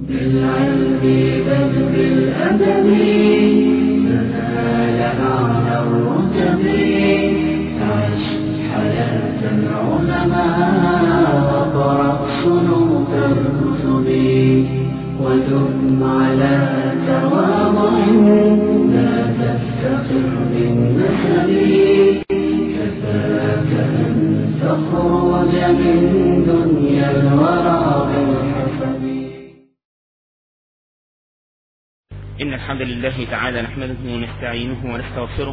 بالعلم بل بالأدب تنال أعلى الرتب عش حياة العلماء وقرأ صنوف الكتب ودم على تواضع لا تفتخر بالنسب كفاك أن تخرج من دنيا الورى بالحسب إن الحمد لله تعالى نحمده ونستعينه ونستغفره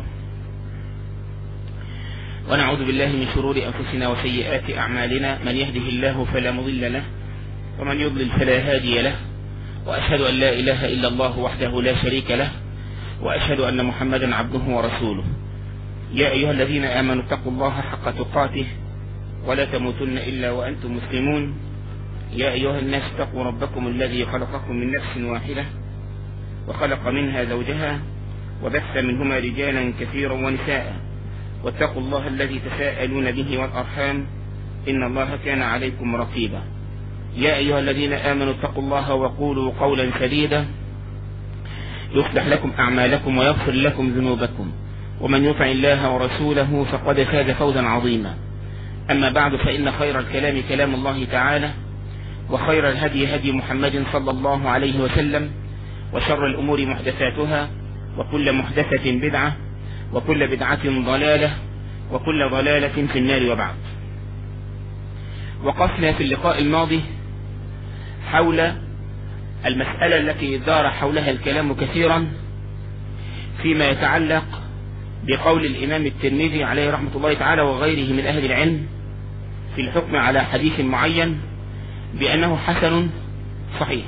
ونعوذ بالله من شرور أنفسنا وسيئات أعمالنا من يهده الله فلا مضل له ومن يضلل فلا هادي له وأشهد أن لا إله إلا الله وحده لا شريك له وأشهد أن محمدا عبده ورسوله يا أيها الذين آمنوا اتقوا الله حق تقاته ولا تموتن إلا وأنتم مسلمون يا أيها الناس اتقوا ربكم الذي خلقكم من نفس واحدة وخلق منها زوجها وبث منهما رجالا كثيرا ونساء واتقوا الله الذي تساءلون به والأرحام إن الله كان عليكم رقيبا يا أيها الذين آمنوا اتقوا الله وقولوا قولا سديدا يصلح لكم أعمالكم ويغفر لكم ذنوبكم ومن يطع الله ورسوله فقد فاز فوزا عظيما أما بعد فإن خير الكلام كلام الله تعالى وخير الهدي هدي محمد صلى الله عليه وسلم وشر الأمور محدثاتها وكل محدثة بدعة وكل بدعة ضلالة وكل ضلالة في النار وبعد وقفنا في اللقاء الماضي حول المسألة التي دار حولها الكلام كثيرا فيما يتعلق بقول الإمام الترمذي عليه رحمة الله تعالى وغيره من أهل العلم في الحكم على حديث معين بأنه حسن صحيح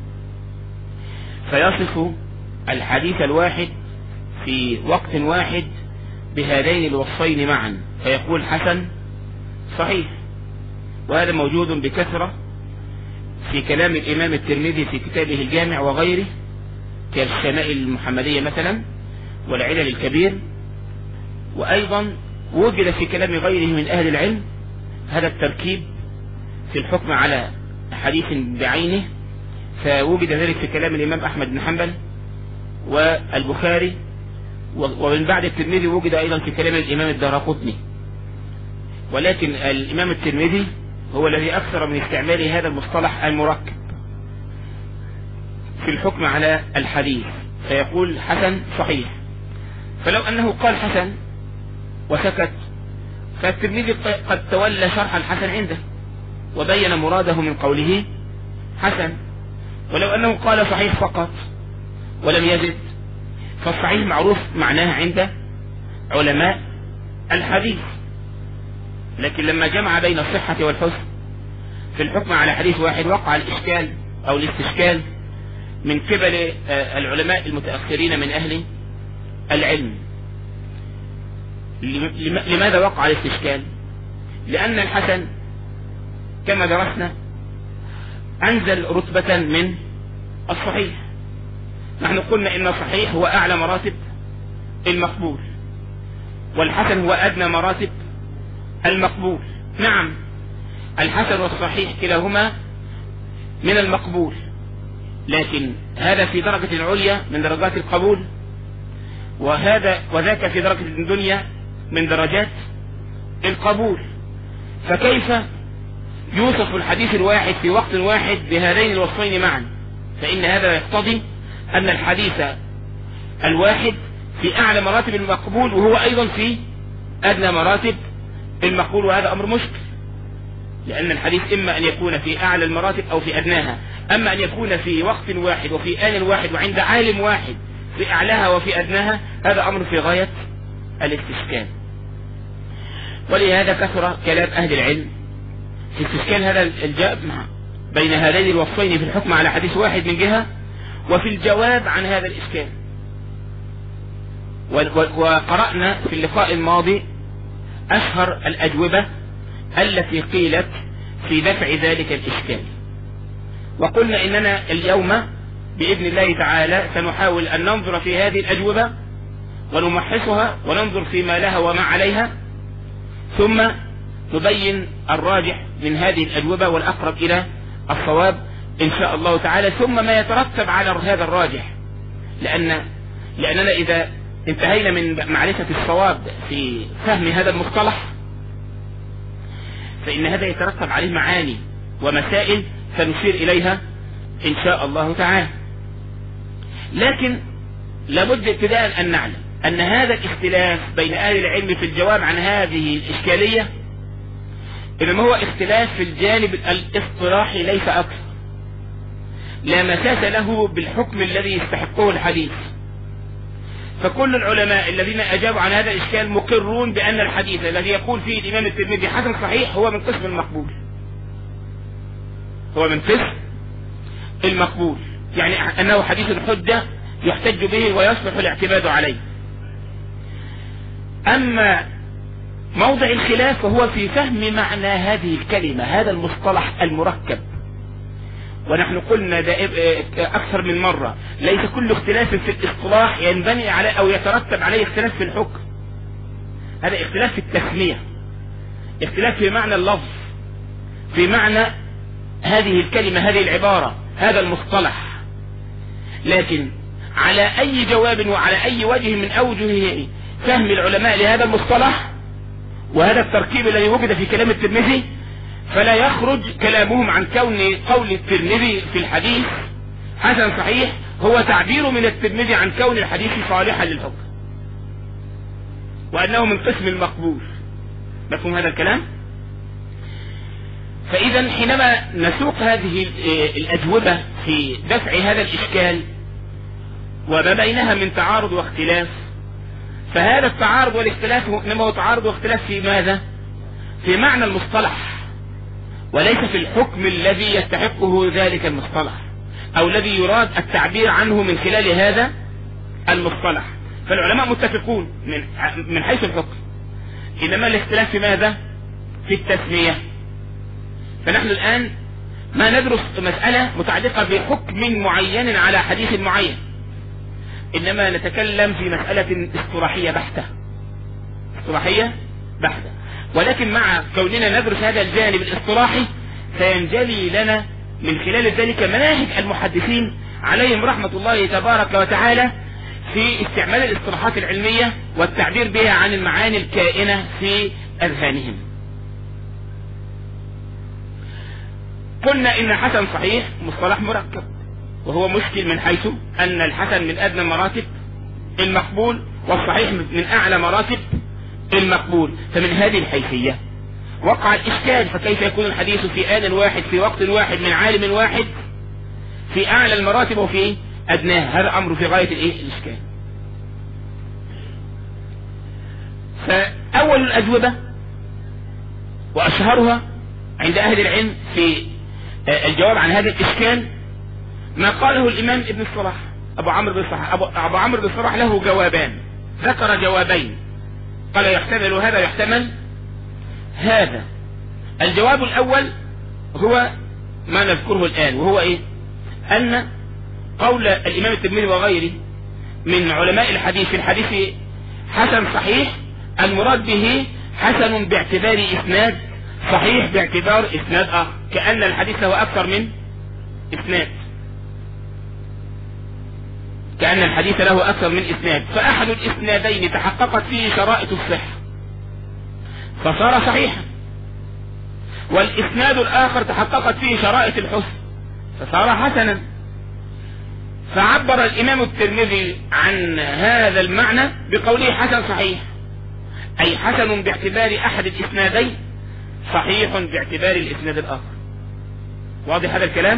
فيصف الحديث الواحد في وقت واحد بهذين الوصفين معا فيقول حسن صحيح وهذا موجود بكثرة في كلام الإمام الترمذي في كتابه الجامع وغيره كالشمائل المحمدية مثلا والعلل الكبير وأيضا وجد في كلام غيره من أهل العلم هذا التركيب في الحكم على حديث بعينه فوجد ذلك في كلام الإمام أحمد بن حنبل والبخاري ومن بعد الترمذي وجد أيضا في كلام الإمام الدارقطني ولكن الإمام الترمذي هو الذي أكثر من استعمال هذا المصطلح المركب في الحكم على الحديث فيقول حسن صحيح فلو أنه قال حسن وسكت فالترمذي قد تولى شرح الحسن عنده وبين مراده من قوله حسن ولو أنه قال صحيح فقط ولم يزد فالصحيح معروف معناه عند علماء الحديث لكن لما جمع بين الصحة والحسن في الحكم على حديث واحد وقع الإشكال أو الاستشكال من قبل العلماء المتأخرين من أهل العلم لماذا وقع الاستشكال لأن الحسن كما درسنا أنزل رتبة من الصحيح نحن قلنا إن الصحيح هو أعلى مراتب المقبول والحسن هو أدنى مراتب المقبول نعم الحسن والصحيح كلاهما من المقبول لكن هذا في درجة العليا من درجات القبول وهذا وذاك في درجة الدنيا من درجات القبول فكيف يوصف الحديث الواحد في وقت واحد بهذين الوصفين معا فإن هذا يقتضي أن الحديث الواحد في أعلى مراتب المقبول وهو أيضا في أدنى مراتب المقبول وهذا أمر مشكل لأن الحديث إما أن يكون في أعلى المراتب أو في أدناها أما أن يكون في وقت واحد وفي آن واحد وعند عالم واحد في أعلاها وفي أدناها هذا أمر في غاية الاستشكال ولهذا كثر كلام أهل العلم في استشكال هذا الجمع بين هذين الوصفين في الحكم على حديث واحد من جهة وفي الجواب عن هذا الإشكال وقرأنا في اللقاء الماضي أشهر الأجوبة التي قيلت في دفع ذلك الإشكال وقلنا إننا اليوم بإذن الله تعالى سنحاول أن ننظر في هذه الأجوبة ونمحصها وننظر فيما لها وما عليها ثم نبين الراجح من هذه الأجوبة والأقرب إلى الصواب ان شاء الله تعالى ثم ما يترتب على هذا الراجح لان لاننا اذا انتهينا من معرفة الصواب في فهم هذا المصطلح فإن هذا يترتب عليه معاني ومسائل سنشير إليها إن شاء الله تعالى لكن لابد ابتداء أن نعلم أن هذا الاختلاف بين أهل العلم في الجواب عن هذه الإشكالية إنما هو اختلاف في الجانب الاصطلاحي ليس أكثر لا مساس له بالحكم الذي يستحقه الحديث فكل العلماء الذين أجابوا عن هذا الإشكال مقرون بأن الحديث الذي يقول فيه الإمام الترمذي حسن صحيح هو من قسم المقبول هو من قسم المقبول يعني أنه حديث حجة يحتج به ويصلح الاعتماد عليه أما موضع الخلاف فهو في فهم معنى هذه الكلمة هذا المصطلح المركب ونحن قلنا أكثر من مرة ليس كل اختلاف في الاصطلاح ينبني على أو يترتب عليه اختلاف في الحكم هذا اختلاف في التسمية اختلاف في معنى اللفظ في معنى هذه الكلمة هذه العبارة هذا المصطلح لكن على أي جواب وعلى أي وجه من أوجه فهم العلماء لهذا المصطلح وهذا التركيب الذي وجد في كلام الترمذي فلا يخرج كلامهم عن كون قول الترمذي في الحديث حسن صحيح هو تعبير من الترمذي عن كون الحديث صالحا للحكم وأنه من قسم المقبول مفهوم هذا الكلام فإذا حينما نسوق هذه الأجوبة في دفع هذا الإشكال وما بينها من تعارض واختلاف فهذا التعارض والاختلاف إنما هو تعارض واختلاف في ماذا في معنى المصطلح وليس في الحكم الذي يستحقه ذلك المصطلح او الذي يراد التعبير عنه من خلال هذا المصطلح فالعلماء متفقون من من حيث الحكم انما الاختلاف في ماذا في التسمية فنحن الان ما ندرس مسألة متعلقة بحكم معين على حديث معين انما نتكلم في مسألة اصطلاحية بحتة اصطلاحية بحتة ولكن مع كوننا ندرس هذا الجانب الاصطلاحي سينجلي لنا من خلال ذلك مناهج المحدثين عليهم رحمة الله تبارك وتعالى في استعمال الاصطلاحات العلمية والتعبير بها عن المعاني الكائنة في أذهانهم قلنا إن حسن صحيح مصطلح مركب وهو مشكل من حيث أن الحسن من أدنى مراتب المقبول والصحيح من أعلى مراتب المقبول فمن هذه الحيثية وقع الإشكال فكيف يكون الحديث في آن واحد في وقت واحد من عالم واحد في أعلى المراتب وفي أدناها هذا أمر في غاية الإيه الإشكال فأول الأجوبة وأشهرها عند أهل العلم في الجواب عن هذا الإشكال ما قاله الإمام ابن الصلاح أبو عمرو بن الصلاح أبو, أبو عمرو بن الصلاح له جوابان ذكر جوابين قال يحتمل هذا يحتمل هذا الجواب الأول هو ما نذكره الآن وهو إيه أن قول الإمام الترمذي وغيره من علماء الحديث في الحديث حسن صحيح المراد به حسن باعتبار إسناد صحيح باعتبار إسناد آخر كأن الحديث له أكثر من إسناد كأن الحديث له أكثر من إسناد فأحد الإسنادين تحققت فيه شرائط الصحة فصار صحيحا والإسناد الآخر تحققت فيه شرائط الحسن فصار حسنا فعبر الإمام الترمذي عن هذا المعنى بقوله حسن صحيح أي حسن باعتبار أحد الإسنادين صحيح باعتبار الإسناد الآخر واضح هذا الكلام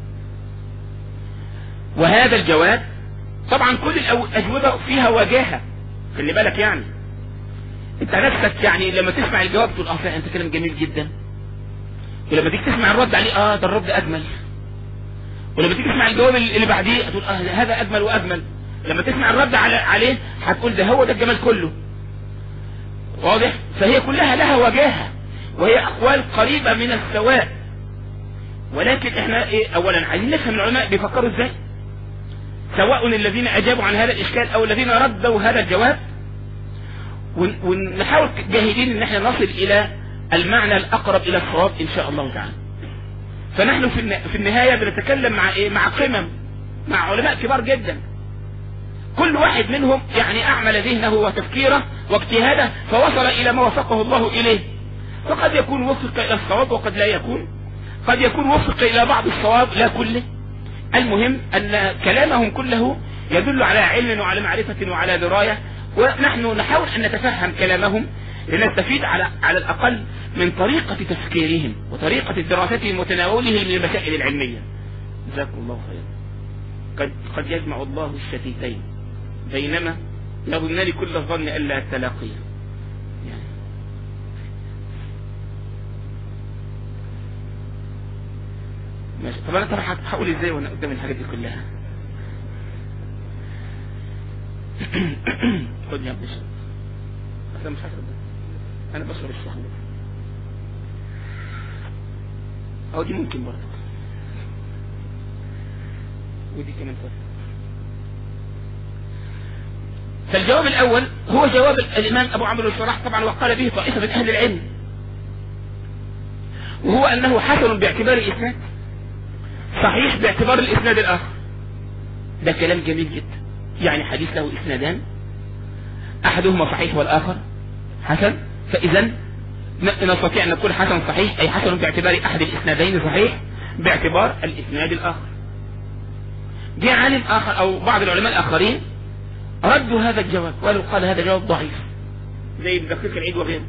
وهذا الجواب طبعا كل الأجوبة فيها وجاهة خلي بالك يعني انت نفسك يعني لما تسمع الجواب تقول اه فعلا انت كلام جميل جدا ولما تيجي تسمع الرد عليه اه ده الرد اجمل ولما تيجي تسمع الجواب اللي بعديه هتقول اه هذا اجمل واجمل لما تسمع الرد على عليه هتقول ده هو ده الجمال كله واضح فهي كلها لها وجاهة وهي اقوال قريبة من السواء ولكن احنا ايه اولا عايزين نفهم العلماء بيفكروا ازاي سواء الذين اجابوا عن هذا الاشكال او الذين ردوا هذا الجواب ونحاول جاهدين ان احنا نصل الى المعنى الاقرب الى الصواب ان شاء الله تعالى فنحن في الن- في النهاية بنتكلم مع ايه مع قمم مع علماء كبار جدا كل واحد منهم يعني اعمل ذهنه وتفكيره واجتهاده فوصل الى ما وفقه الله اليه فقد يكون وفق الى الصواب وقد لا يكون قد يكون وفق الى بعض الصواب لا كله المهم ان كلامهم كله يدل على علم وعلى معرفة وعلى دراية ونحن نحاول ان نتفهم كلامهم لنستفيد على على الاقل من طريقة تفكيرهم وطريقة دراستهم وتناولهم للمسائل العلمية جزاكم الله خيرا قد قد يجمع الله الشتيتين بينما يظنان كل الظن الا التلاقي يعني ماشي طب انا طب هقول ازاي وانا قدام الحاجات دي كلها خد يا ابني شرب انا مش هشرب ده. انا بشرب الشهوة او دي ممكن برضه ودي كمان فرق فالجواب الاول هو جواب الامام ابو عمرو الصراح طبعا وقال به طائفة من اهل العلم وهو انه حسن باعتبار الاسناد صحيح باعتبار الاسناد الاخر ده كلام جميل جدا يعني حديث له اسنادان احدهما صحيح والاخر حسن فاذا ن- نستطيع ان نقول حسن صحيح اي حسن باعتبار احد الاسنادين صحيح باعتبار الاسناد الاخر جاء عالم اخر او بعض العلماء الاخرين ردوا هذا الجواب وقالوا قال هذا جواب ضعيف زي ابن دقيق العيد وغيره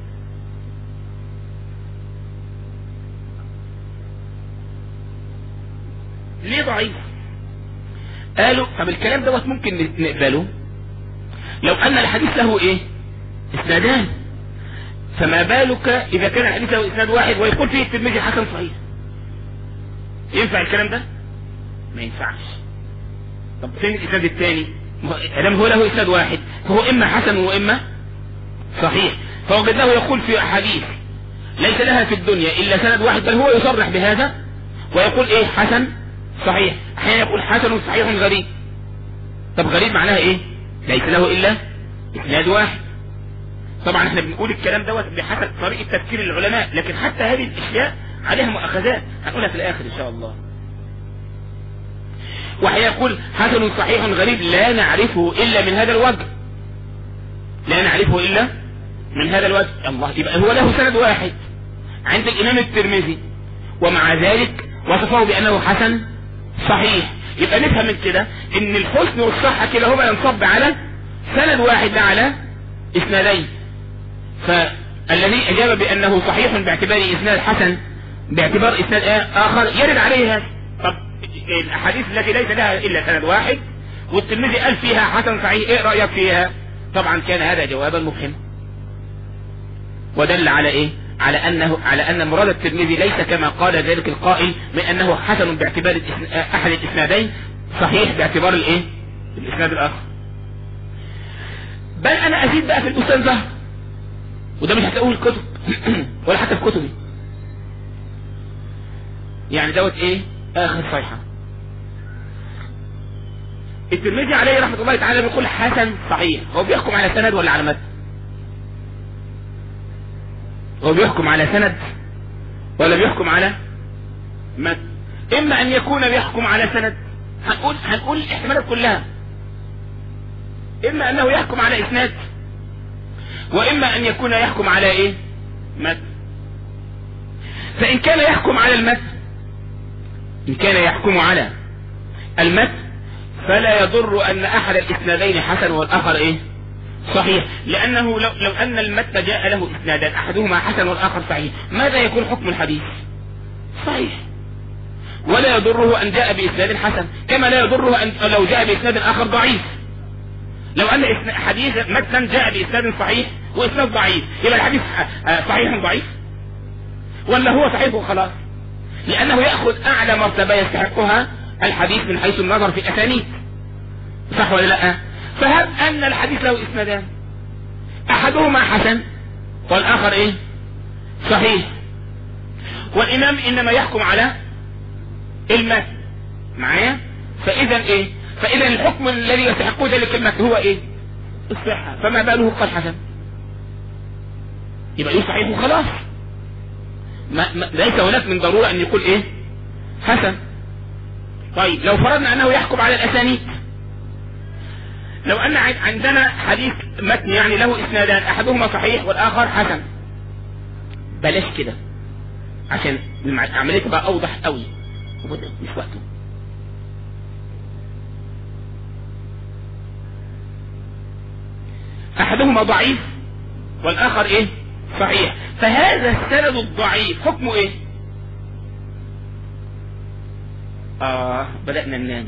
ليه ضعيف قالوا طب الكلام دوت ممكن نقبله لو ان الحديث له ايه اسنادان فما بالك اذا كان الحديث له اسناد واحد ويقول فيه الترمذي حسن صحيح ينفع الكلام ده ما ينفعش طب فين الاسناد الثاني ادام هو له اسناد واحد فهو اما حسن واما صحيح فوجدناه يقول في احاديث ليس لها في الدنيا الا سند واحد بل هو يصرح بهذا ويقول ايه حسن صحيح احيانا يقول حسن صحيح غريب طب غريب معناها ايه ليس له الا اسناد واحد طبعا احنا بنقول الكلام دوت بحسب طريقه تفكير العلماء لكن حتى هذه الاشياء عليها مؤاخذات هنقولها في الاخر ان شاء الله وهيقول حسن صحيح غريب لا نعرفه الا من هذا الوجه لا نعرفه الا من هذا الوجه الله يبقى هو له سند واحد عند الامام الترمذي ومع ذلك وصفه بانه حسن صحيح يبقى نفهم من كده ان الحسن والصحة كده هما ينصب على سند واحد لا على اسنادين فالذي اجاب بانه صحيح باعتبار اسناد حسن باعتبار اسناد اخر يرد عليه هذا طب الاحاديث التي ليس لها الا سند واحد والترمذي قال فيها حسن صحيح ايه رايك فيها طبعا كان هذا جوابا مفهما ودل على ايه على انه على ان مراد الترمذي ليس كما قال ذلك القائل من انه حسن باعتبار الإسن- احد الاسنادين صحيح باعتبار الايه الاسناد الاخر بل انا ازيد بقى في الاستاذ زهر وده مش هتلاقوه في الكتب ولا حتى في كتبي يعني دوت ايه اخر صيحة الترمذي عليه رحمة الله تعالى بيقول حسن صحيح هو بيحكم على سند ولا على متن هو بيحكم على سند ولا بيحكم على متن اما ان يكون بيحكم على سند هنقول هنقول الاحتمالات كلها اما انه يحكم على اسناد واما ان يكون يحكم على ايه متن فان كان يحكم على المتن ان كان يحكم على المتن فلا يضر ان احد الاسنادين حسن والاخر ايه صحيح لانه لو, لو ان المتن جاء له اسنادان احدهما حسن والاخر صحيح ماذا يكون حكم الحديث صحيح ولا يضره ان جاء باسناد حسن كما لا يضره ان لو جاء باسناد اخر ضعيف لو ان إسنا- حديث متن جاء باسناد صحيح واسناد ضعيف يبقى الحديث آه، آه، صحيح ضعيف ولا هو صحيح وخلاص لانه ياخذ اعلى مرتبه يستحقها الحديث من حيث النظر في الاسانيد صح ولا لا فهب ان الحديث له اسنادان احدهما حسن والاخر ايه صحيح والامام انما يحكم على المتن معايا فاذا ايه فاذا الحكم الذي يستحقه ذلك المتن هو ايه الصحة فما باله قال حسن يبقى يقول صحيح وخلاص ما ما ليس هناك من ضرورة ان يقول ايه حسن طيب لو فرضنا انه يحكم على الاسانيد لو ان عندنا حديث متن يعني له اسنادان احدهما صحيح والاخر حسن بلاش كده عشان العمليه تبقى اوضح قوي مش وقته احدهما ضعيف والاخر ايه صحيح فهذا السند الضعيف حكمه ايه اه بدأنا ننام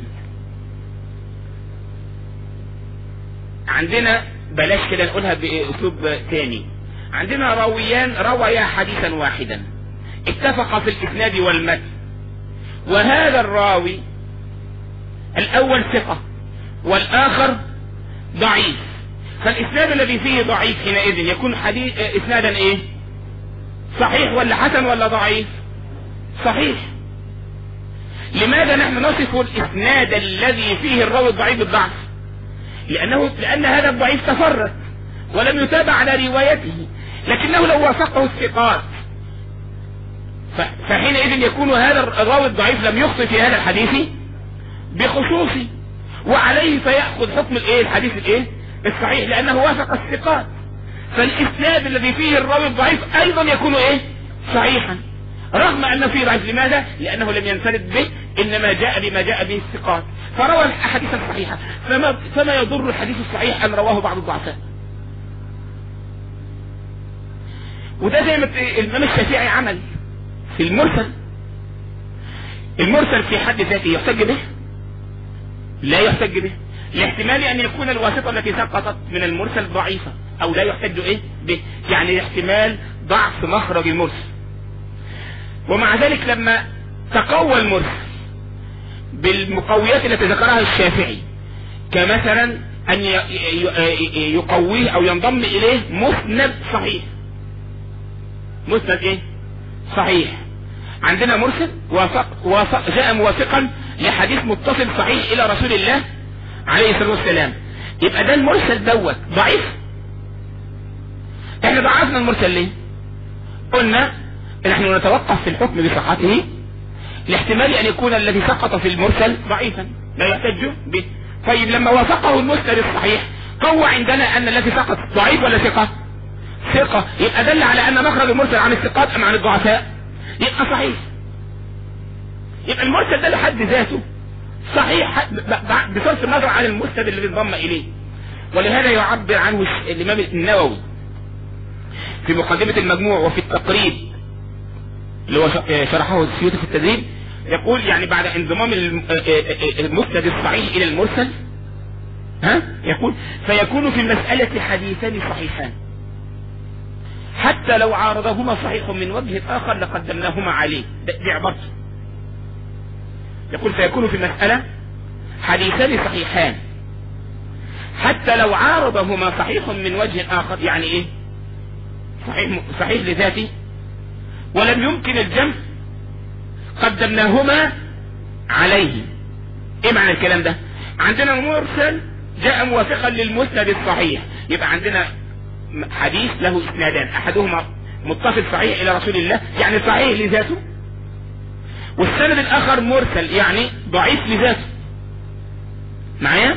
عندنا بلاش كده نقولها باسلوب تاني عندنا راويان رويا حديثا واحدا اتفق في الاسناد والمتن وهذا الراوي الاول ثقة والاخر ضعيف فالاسناد الذي فيه ضعيف حينئذ يكون حديث اسنادا ايه صحيح ولا حسن ولا ضعيف صحيح لماذا نحن نصف الاسناد الذي فيه الراوي الضعيف بالضعف لانه لان هذا الضعيف تفرد ولم يتابع على روايته لكنه لو وافقه الثقات فحينئذ يكون هذا الراوي الضعيف لم يخطئ في هذا الحديث بخصوصه وعليه فيأخذ حكم الايه الحديث الايه الصحيح لانه وافق الثقات فالاسناد الذي فيه الراوي الضعيف ايضا يكون ايه صحيحا رغم انه فيه ضعيف لماذا لانه لم ينفرد به انما جاء بما جاء به الثقات فروى الاحاديث الصحيحة فما, فما يضر الحديث الصحيح ان رواه بعض الضعفاء وده زي ما الامام الشافعي عمل في المرسل المرسل في حد ذاته يحتج به لا يحتج به لاحتمال ان يكون الواسطة التي سقطت من المرسل ضعيفة او لا يحتج ايه به يعني احتمال ضعف مخرج المرسل ومع ذلك لما تقوى المرسل بالمقويات التي ذكرها الشافعي كمثلا ان يقويه او ينضم اليه مسند صحيح مسند ايه صحيح عندنا مرسل وافق, وافق جاء موافقا لحديث متصل صحيح الى رسول الله عليه الصلاة والسلام يبقى ده المرسل دوت ضعيف احنا ضعفنا المرسل ليه قلنا نحن نتوقف في الحكم بصحته لاحتمال ان يكون الذي سقط في المرسل ضعيفا لا يحتج به طيب لما وافقه المسند الصحيح قوى عندنا ان الذي سقط ضعيف ولا ثقة ثقة يبقى دل على ان مخرج المرسل عن الثقات ام عن الضعفاء يبقى صحيح يبقى المرسل ده لحد ذاته صحيح بصرف النظر عن المسند اللي انضم اليه ولهذا يعبر عنه الامام النووي في مقدمة المجموع وفي التقريب اللي هو شرحه السيوطي في التدريب يقول يعني بعد انضمام المسند الصحيح الى المرسل ها يقول فيكون في المسألة حديثان صحيحان حتى لو عارضهما صحيح من وجه اخر لقدمناهما عليه دي عبارته يقول فيكون في المسألة حديثان صحيحان حتى لو عارضهما صحيح من وجه اخر يعني ايه صحيح, صحيح لذاته ولم يمكن الجمع قدمناهما عليه ايه معنى الكلام ده عندنا مرسل جاء موافقا للمسند الصحيح يبقى عندنا حديث له اسنادان احدهما متصل صحيح الى رسول الله يعني صحيح لذاته والسند الاخر مرسل يعني ضعيف لذاته معايا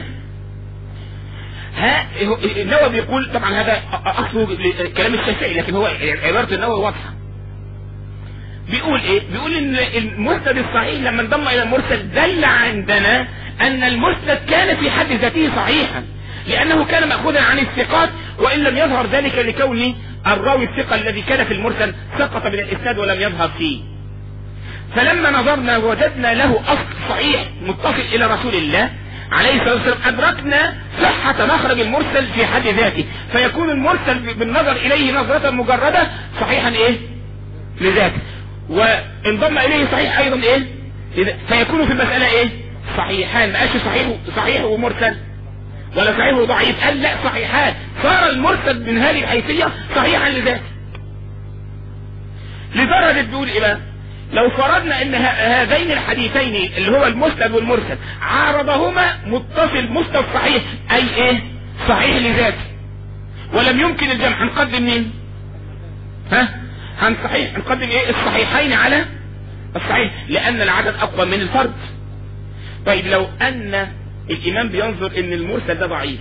ها النووي بيقول طبعا هذا اصله كلام الشافعي لكن هو عبارة النووي واضحة بيقول ايه بيقول ان المسند الصحيح لما انضم الى المرسل دل عندنا ان المسند كان في حد ذاته صحيحا لانه كان مأخوذا عن الثقات وان لم يظهر ذلك لكون الراوي الثقة الذي كان في المرسل سقط من الاسناد ولم يظهر فيه فلما نظرنا وجدنا له اصل صحيح متصل الى رسول الله عليه الصلاة والسلام ادركنا صحة مخرج المرسل في حد ذاته فيكون المرسل بالنظر اليه نظرة مجردة صحيحا ايه لذاته وانضم اليه صحيح ايضا ايه فيكون في المسألة ايه صحيحان ما قالش صحيح صحيح ومرسل ولا صحيح وضعيف قال لا صحيحان صار المرسل من هذه الحيثية صحيحا لذاته لدرجة بيقول ايه بقى لو فرضنا ان هذين الحديثين اللي هو المسند والمرسل عارضهما متصل مسند صحيح اي ايه صحيح لذاته ولم يمكن الجمع هنقدم مين ها هن صحيح هنقدم ايه الصحيحين على الصحيح لان العدد اقوى من الفرد طيب لو ان الامام بينظر ان المرسل ده ضعيف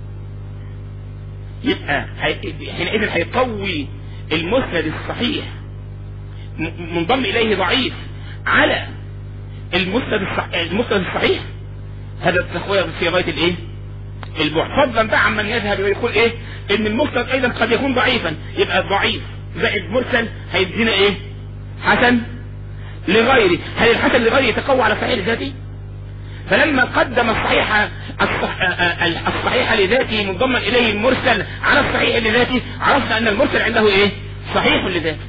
يبقى هي- حينئذ هيقوي المسند الصحيح م- منضم اليه ضعيف على المسند الصح... المسند الصحيح هذا التقوية في غاية الايه البعد فضلا بقى عمن يذهب ويقول ايه ان المسند ايضا قد يكون ضعيفا يبقى ضعيف زائد مرسل هيدينا ايه حسن لغيره هل الحسن لغيره يتقوى على صحيح ذاته فلما قدم الصحيح الصح... الصحيح لذاته منضما اليه المرسل على الصحيح لذاته عرفنا ان المرسل عنده ايه صحيح لذاته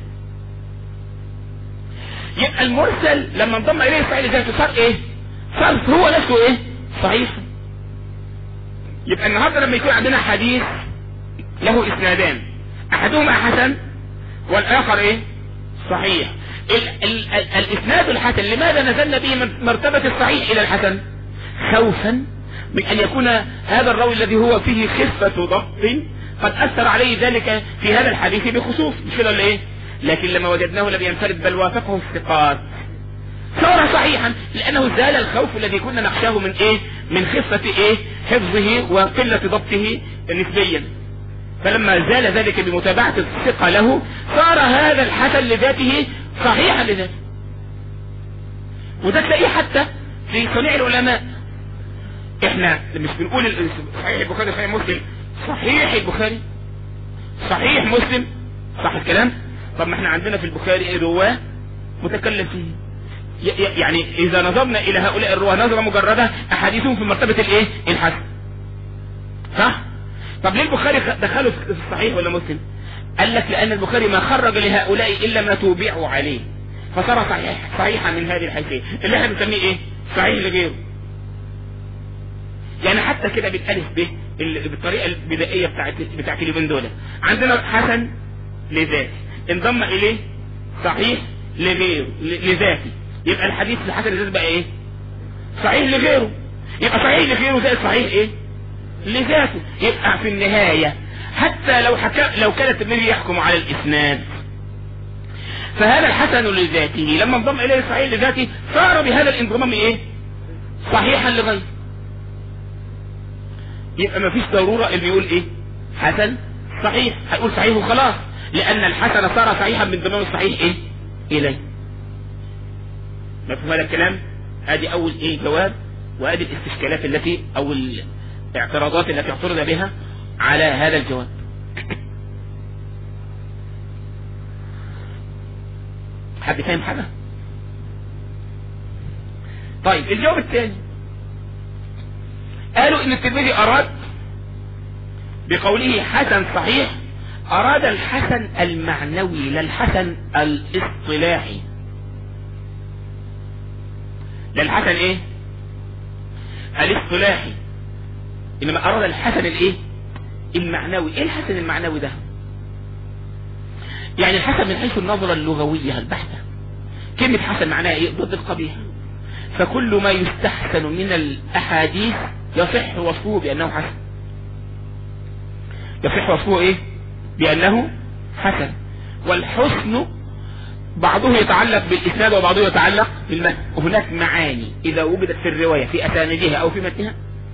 يبقى المرسل لما انضم اليه الصحيح لذاته صار ايه صار هو نفسه ايه صحيح يبقى النهارده لما يكون عندنا حديث له اسنادان احدهما حسن والاخر ايه صحيح ال ال ال الاسناد الحسن لماذا نزلنا به من مرتبة الصحيح الى الحسن خوفا من ان يكون هذا الراوي الذي هو فيه خفة ضبط قد اثر عليه ذلك في هذا الحديث بخصوص مش كده ولا ايه لكن لما وجدناه لم ينفرد بل وافقه الثقات صار صحيحا لانه زال الخوف الذي كنا نخشاه من ايه من خفة ايه حفظه وقلة ضبطه نسبيا فلما زال ذلك بمتابعة الثقة له صار هذا الحسن لذاته صحيحا لذاته وده تلاقيه حتى في صنيع العلماء احنا مش بنقول ال- صحيح البخاري صحيح مسلم صحيح البخاري صحيح مسلم صح الكلام طب ما احنا عندنا في البخاري رواه متكلم فيه ي- ي- يعني اذا نظرنا الى هؤلاء الرواه نظرة مجردة احاديثهم في مرتبة الايه الحسن صح طب ليه البخاري خ- دخله في الصحيح ولا مسلم قال لك لان البخاري ما خرج لهؤلاء الا ما توبعوا عليه فصار صحيح صحيحا من هذه الحيثية اللي احنا بنسميه ايه صحيح لغيره يعني حتى كده بالالف ب ال- بالطريقه البدائيه بتاعت بتاعت اليومين دول عندنا حسن لذاته انضم اليه صحيح لغيره ل- لذاته يبقى الحديث الحسن لذاته بقى ايه صحيح لغيره يبقى صحيح لغيره زائد صحيح ايه لذاته يبقى في النهاية حتى لو حكى لو كان الترمذي يحكم على الاسناد فهذا الحسن لذاته لما انضم اليه الصحيح لذاته صار بهذا الانضمام ايه صحيحا لغيره يبقى ما فيش ضرورة اللي يقول ايه حسن صحيح هيقول صحيح وخلاص لان الحسن صار صحيحا من ضمن الصحيح ايه اليه مفهوم هذا الكلام ادي اول ايه جواب وادي الاستشكالات التي او الاعتراضات التي اعترض بها على هذا الجواب حد فاهم حاجة طيب الجواب الثاني قالوا ان الترمذي اراد بقوله حسن صحيح اراد الحسن المعنوي لا الحسن الاصطلاحي لا الحسن ايه الاصطلاحي انما اراد الحسن الايه المعنوي ايه الحسن المعنوي ده يعني الحسن من حيث النظرة اللغوية البحتة كلمة حسن معناها ايه ضد القبيح فكل ما يستحسن من الاحاديث يصح وصفه بانه حسن يصح وصفه ايه بانه حسن والحسن بعضه يتعلق بالاسناد وبعضه يتعلق بالمتن وهناك معاني اذا وجدت في الرواية في اسانيدها او في متنها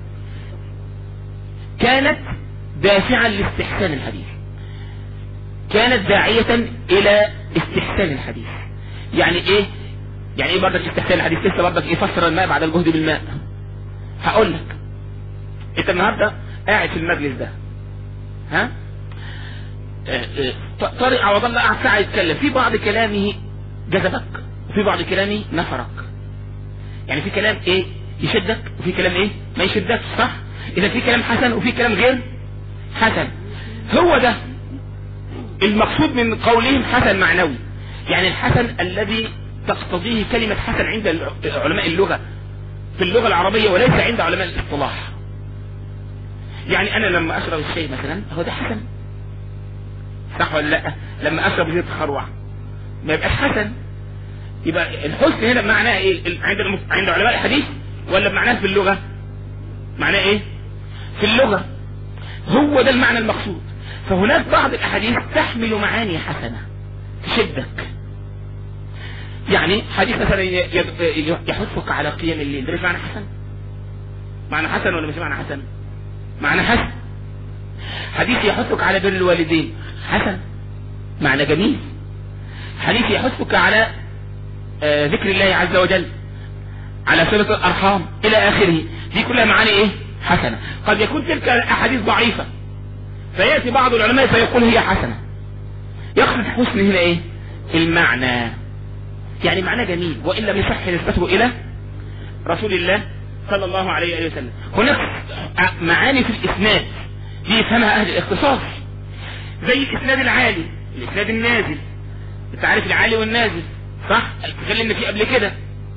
كانت دافعا لاستحسان الحديث كانت داعية الى استحسان الحديث يعني ايه يعني ايه برضك استحسان الحديث لسه برضك ايه فسر الماء بعد الجهد بالماء هقول لك انت النهارده قاعد في المجلس ده ها آه، آه، طارق عوض الله قاعد ساعه يتكلم في بعض كلامه جذبك وفي بعض كلامه نفرك يعني في كلام ايه يشدك وفي كلام ايه ما يشدكش صح اذا في كلام حسن وفي كلام غير حسن هو ده المقصود من قولهم حسن معنوي يعني الحسن الذي تقتضيه كلمة حسن عند علماء اللغة في اللغة العربية وليس عند علماء الاصطلاح يعني انا لما اشرب الشاي مثلا هو ده حسن صح ولا لا لما اشرب زيت خروع ما يبقاش حسن يبقى الحسن هنا معناه ايه ال- عند المس... عند علماء الحديث ولا معناه في اللغة معناه ايه في اللغة هو ده المعنى المقصود فهناك بعض الاحاديث تحمل معاني حسنة تشدك يعني حديث مثلا ي- ي- يحثك على قيام الليل ده مش معنى حسن معنى حسن ولا مش معنى حسن معنى حسن حديث يحثك على بر الوالدين حسن معنى جميل حديث يحثك على آه، ذكر الله عز وجل على صلة الأرحام إلى آخره دي كلها معاني إيه حسنة قد يكون تلك الأحاديث ضعيفة فيأتي بعض العلماء فيقول هي حسنة يقصد حسن هنا إيه المعنى يعني معنى جميل وإن لم يصح نسبته إلى رسول الله صلى الله عليه وآله وسلم هناك معاني في الإسناد دي يفهمها أهل الاختصاص زي الإسناد العالي الإسناد النازل أنت عارف العالي والنازل صح اتكلمنا فيه قبل كده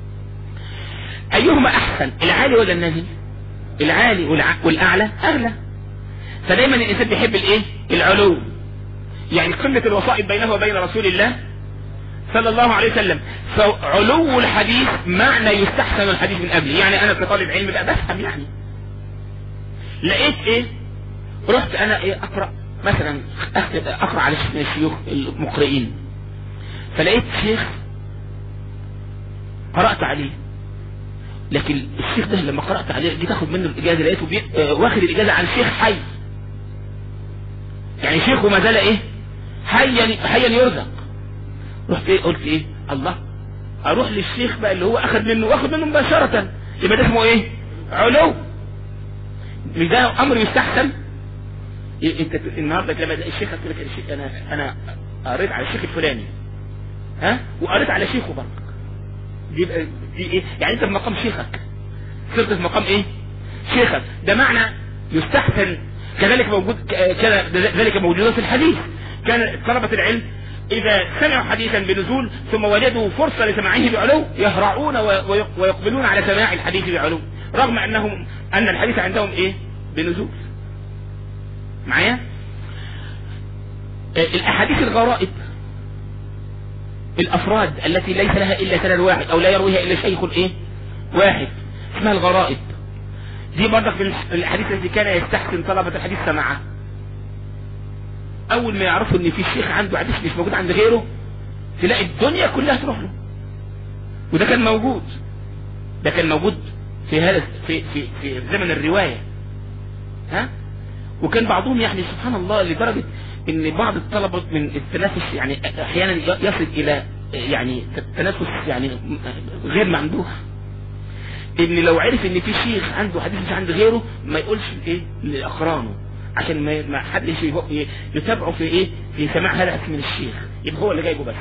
أيهما أحسن العالي ولا النازل العالي والع... والأعلى أغلى فدايما الإنسان بيحب الإيه العلو يعني قمة الوسائط بينه وبين رسول الله صلى الله عليه وسلم فعلو الحديث معنى يستحسن الحديث من قبله يعني انا كطالب علم لا بفهم يعني لقيت ايه رحت انا ايه اقرا مثلا أكتب- اقرا على الشيوخ المقرئين فلقيت شيخ قرات عليه لكن الشيخ ده لما قرات عليه جيت اخد منه الاجازه لقيته بي... آه، واخد الاجازه عن شيخ حي يعني شيخه ما زال ايه حيا حيا يرزق رحت ايه قلت ايه الله اروح للشيخ بقى اللي هو اخذ منه واخد منه مباشرة يبقى ده اسمه ايه علو مش ده امر يستحسن إيه انت النهارده لما ده الشيخ قلت لك الشيخ انا انا قريت على الشيخ الفلاني ها وقريت على شيخه برضه دي يبقى دي ايه يعني انت في مقام شيخك صرت في مقام ايه شيخك ده معنى يستحسن كذلك موجود ك- كان ذلك موجود في الحديث كان طلبة العلم إذا سمعوا حديثا بنزول ثم وجدوا فرصة لسماعه بعلو يهرعون و- وي- ويقبلون على سماع الحديث بعلو رغم أنهم أن الحديث عندهم إيه بنزول معايا آه، الأحاديث الغرائب الأفراد التي ليس لها إلا سند واحد أو لا يرويها إلا شيخ إيه واحد اسمها الغرائب دي برضك من الحديث التي كان يستحسن طلبة الحديث سماعها اول ما يعرفوا ان في شيخ عنده حديث مش موجود عند غيره تلاقي الدنيا كلها تروح له وده كان موجود ده كان موجود في هذا في في في زمن الروايه ها وكان بعضهم يعني سبحان الله لدرجه ان بعض الطلبه من التنافس يعني احيانا يصل الى يعني تنافس يعني غير ممدوح ان لو عرف ان في شيخ عنده حديث مش عند غيره ما يقولش ايه لاقرانه عشان ما ما حدش يبقى- يتابعه في ايه في سماع هذا الحديث من الشيخ يبقى هو اللي جايبه بس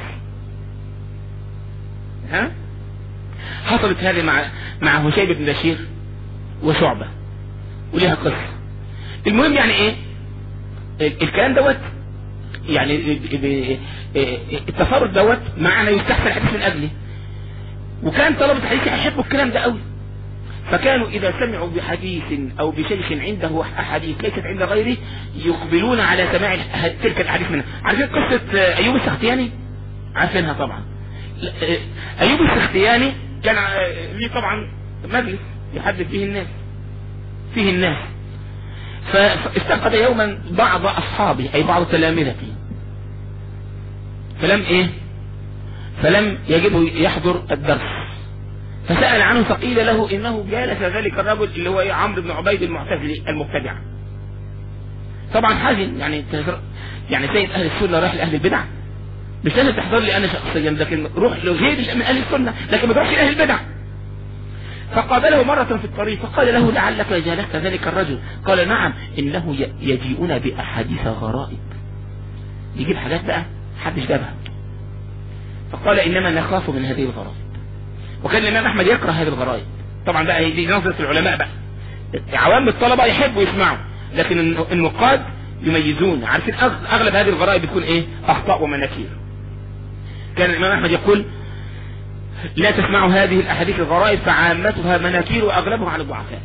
ها حصلت هذه مع مع هشيم بن بشير وشعبة وليها قصة المهم يعني ايه ال- الكلام دوت يعني ب- ب- التفرد دوت معنى يستحسن الحديث من قبله وكان طلبة الحديث يحبوا الكلام ده قوي فكانوا إذا سمعوا بحديث أو بشيخ عنده أحاديث ليست عند غيره يقبلون على سماع الح- تلك الحديث منها عارفين قصة آه، أيوب السختياني عارفينها طبعا لا، آه، أيوب السختياني كان آه، ليه طبعا مجلس يحدث فيه الناس فيه الناس ف- فاستفقد يوما بعض أصحابه أي بعض تلامذته فلم إيه فلم يجده يحضر الدرس فسأل عنه فقيل له انه جالس ذلك الرجل اللي هو إيه عمرو بن عبيد المعتزلي المبتدع طبعا حزن يعني تهر- يعني سيد اهل السنه رايح لاهل البدع مش لازم تحضر لي انا شخصيا لكن روح لغير من اهل السنه لكن ما تروحش لاهل البدع فقابله مرة في الطريق فقال له لعلك جالست ذلك الرجل قال نعم إنه ي- يجيئون بأحاديث غرائب يجيب حاجات بقى محدش جابها فقال إنما نخاف من هذه الغرائب وكان الإمام أحمد يكره هذه الغرائب طبعا بقى هي دي نظرة العلماء بقى عوام الطلبة يحبوا يسمعوا لكن الن- النقاد يميزون عارفين أغ- أغلب هذه الغرائب بتكون إيه أخطاء ومناكير كان الإمام أحمد يقول لا تسمعوا هذه الأحاديث الغرائب فعامتها مناكير وأغلبها على الضعفاء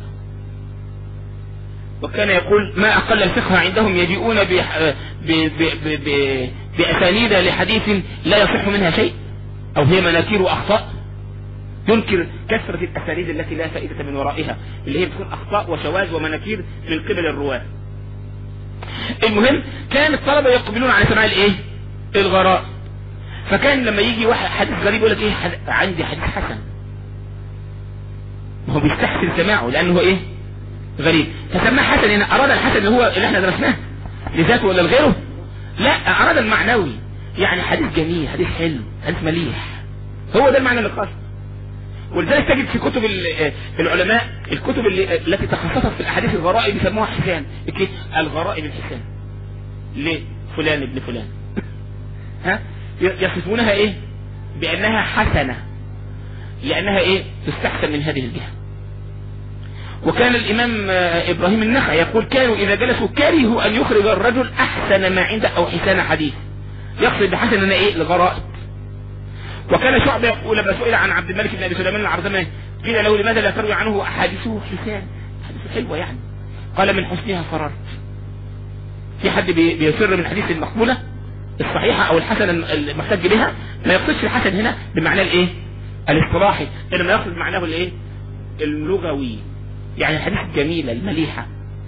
وكان يقول ما أقل الفقه عندهم يجيئون بح- ب- ب- ب- ب- بأسانيد لحديث لا يصح منها شيء أو هي مناكير وأخطاء ينكر كثرة الأسانيد التي لا فائدة من ورائها اللي هي بتكون أخطاء وشواذ ومناكير من قبل الرواة المهم كان الطلبة يقبلون على سماع الايه الغراء فكان لما يجي واحد حديث غريب يقول لك ايه حد... عندي حديث حسن ما هو بيستحسن سماعه لانه هو ايه غريب فسماه حسن هنا اراد الحسن اللي هو اللي احنا درسناه لذاته ولا لغيره لا اراد المعنوي يعني حديث جميل حديث حلو حديث مليح هو ده المعنى اللي قصد ولذلك تجد في كتب ال- العلماء الكتب اللي التي تخصصت في الاحاديث الغرائب يسموها حسان إيه؟ الغرائب الحسان لفلان ابن فلان ها يصفونها ايه بانها حسنة لانها ايه تستحسن من هذه الجهة وكان الامام آه، ابراهيم النخعي يقول كانوا اذا جلسوا كرهوا ان يخرج الرجل احسن ما عنده او حسان حديث يقصد بحسن ان ايه الغرائب وكان شعبة يقول لما سئل عن عبد الملك بن ابي سليمان العرزمي قيل له لماذا لا تروي عنه احاديثه حسان حديثه حلوه يعني قال من حسنها فررت في حد بي- بيصر من حديث المقبولة الصحيحة او الحسنة المحتج بها ما يقصدش الحسن هنا بمعنى الايه الاصطلاحي انما يقصد معناه الايه اللغوي يعني الحديث الجميلة المليحة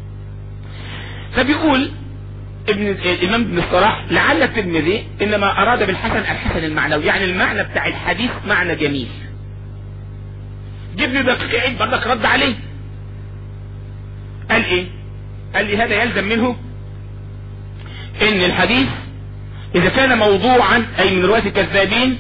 فبيقول ابن الامام ابن الصلاح لعل الترمذي انما اراد بالحسن الحسن المعنوي يعني المعنى بتاع الحديث معنى جميل جبن دقيق عيد برضك رد عليه قال ايه قال لي هذا يلزم منه ان الحديث اذا كان موضوعا اي من رواية الكذابين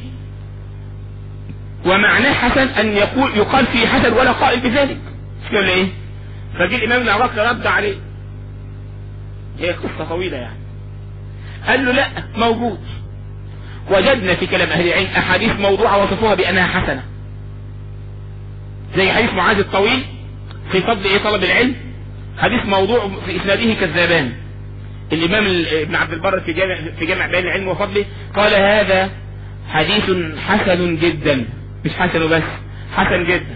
ومعناه حسن ان يقول يقال فيه حسن ولا قائل بذلك مش كده ولا ايه فجي الامام العراقي رد عليه هي قصة طويلة يعني قال له لا موجود وجدنا في كلام اهل العلم احاديث موضوعة وصفوها بانها حسنة زي حديث معاذ الطويل في فضل ايه طلب العلم حديث موضوع في اسناده كذابان الامام ال- ابن عبد البر في جامع في جامع بيان العلم وفضله قال هذا حديث حسن جدا مش حسن بس حسن جدا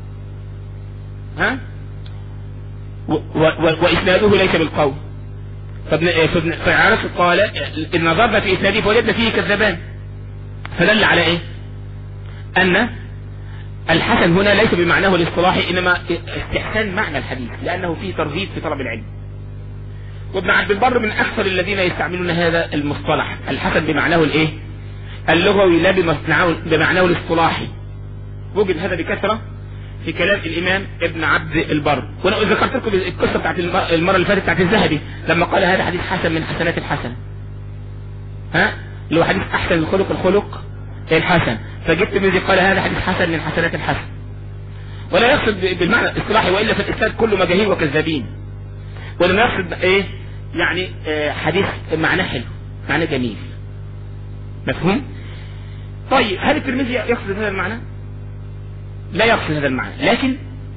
ها و- و- و- واسناده ليس بالقول فابن فابن فعرف قال ان نظرنا في اسناده فوجدنا فيه كذابان فدل على ايه ان الحسن هنا ليس بمعناه الاصطلاحي انما استحسان معنى الحديث لانه فيه ترغيب في طلب العلم وابن عبد البر من اكثر الذين يستعملون هذا المصطلح الحسن بمعناه الايه اللغوي لا بمعناه بمعناه الاصطلاحي وجد هذا بكثرة في كلام الامام ابن عبد البر وانا ذكرت لكم القصه بتاعت الم- المره اللي فاتت بتاعت الذهبي لما قال هذا حديث حسن من حسنات الحسن ها اللي هو حديث احسن الخلق الخلق الحسن فجبت الذي قال هذا حديث حسن من حسنات الحسن ولا يقصد ب- بالمعنى الاصطلاحي والا فالاسناد كله مجاهيل وكذابين ولما يقصد ايه يعني آه حديث معناه حلو معناه جميل مفهوم طيب هل الترمذي يقصد هذا المعنى لا يقصد هذا المعنى لكن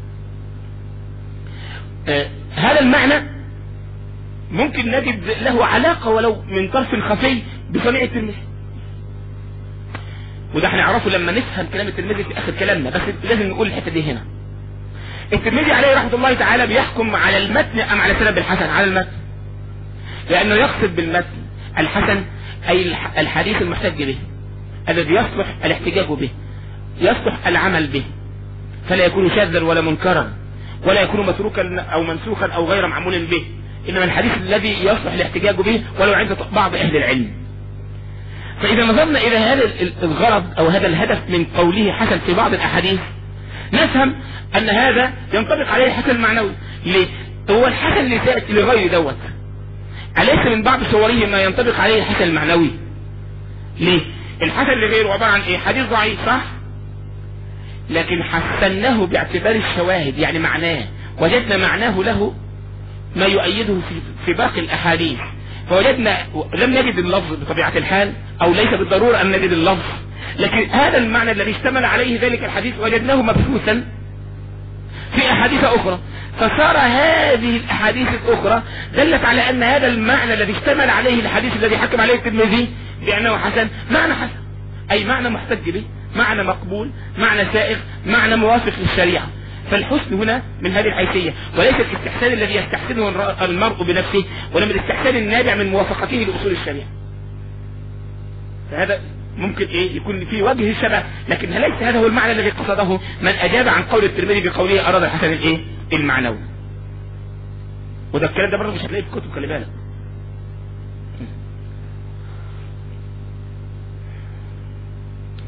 آه هذا المعنى ممكن نجد له علاقة ولو من طرف خفي بصنيع الترمذي وده هنعرفه لما نفهم كلام الترمذي في اخر كلامنا بس لازم نقول الحته دي هنا الترمذي عليه رحمه الله تعالى بيحكم على المتن ام على سند الحسن على المتن لانه يقصد بالمتن الحسن اي الح- الحديث المحتج به الذي يصلح الاحتجاج به يصلح العمل به فلا يكون شاذا ولا منكرا ولا يكون متروكا او منسوخا او غير معمول به انما الحديث الذي يصلح الاحتجاج به ولو عند بعض اهل العلم فاذا نظرنا الى هذا ال- الغرض او هذا الهدف من قوله حسن في بعض الاحاديث نفهم ان هذا ينطبق عليه الحسن المعنوي ليه هو الحسن لذات لغير دوت أليس من بعض صوره ما ينطبق عليه الحسن المعنوي ليه الحسن لغيره عبارة عن ايه حديث ضعيف صح لكن حسناه باعتبار الشواهد يعني معناه وجدنا معناه له ما يؤيده في, في باقي الاحاديث فوجدنا لم نجد اللفظ بطبيعة الحال او ليس بالضرورة ان نجد اللفظ لكن هذا المعنى الذي اشتمل عليه ذلك الحديث وجدناه مبثوثا في احاديث اخرى فصار هذه الاحاديث الاخرى دلت على ان هذا المعنى الذي اشتمل عليه الحديث الذي حكم عليه الترمذي بانه حسن معنى حسن اي معنى محتج به معنى مقبول معنى سائغ معنى موافق للشريعة فالحسن هنا من هذه الحيثية وليس الاستحسان الذي يستحسنه الر- المرء بنفسه ولم الاستحسان النابع من موافقته لأصول الشريعة فهذا ممكن ايه يكون في وجه شبه لكن ليس هذا هو المعنى الذي قصده من اجاب عن قول الترمذي بقوله اراد الحسن الايه المعنوي وده الكلام ده برضه مش هتلاقيه في الكتب خلي بالك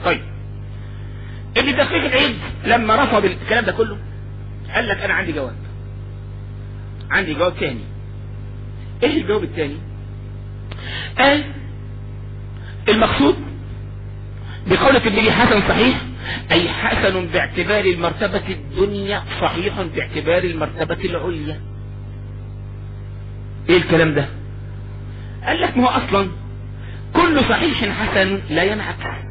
طيب ابن دقيق العيد لما رفض الكلام ده كله قال لك انا عندي جواب عندي جواب تاني ايه الجواب التاني قال المقصود بقولك ابن حسن صحيح اي حسن باعتبار المرتبة الدنيا صحيح باعتبار المرتبة العليا ايه الكلام ده قال لك ما هو اصلا كل صحيح حسن لا ينعكس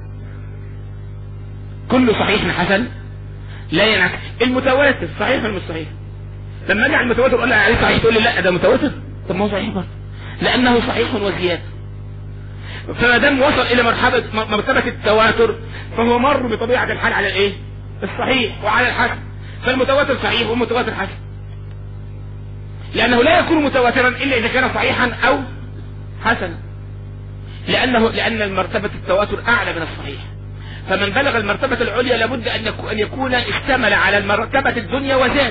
كل صحيح حسن لا ينعكس المتواتر صحيح ولا مش صحيح لما اجي على المتواتر اقول لك عليه صحيح تقول لي لا ده متواتر طب ما هو صحيح برضه لانه صحيح وزياده فما دام وصل الى مرحله مرتبه التواتر فهو مر بطبيعه الحال على الايه الصحيح وعلى الحسن فالمتواتر صحيح والمتواتر حسن لانه لا يكون متواترا الا اذا كان صحيحا او حسنا لانه لان مرتبه التواتر اعلى من الصحيح فمن بلغ المرتبة العليا لابد أن أن يكون اشتمل على المرتبة الدنيا وزاد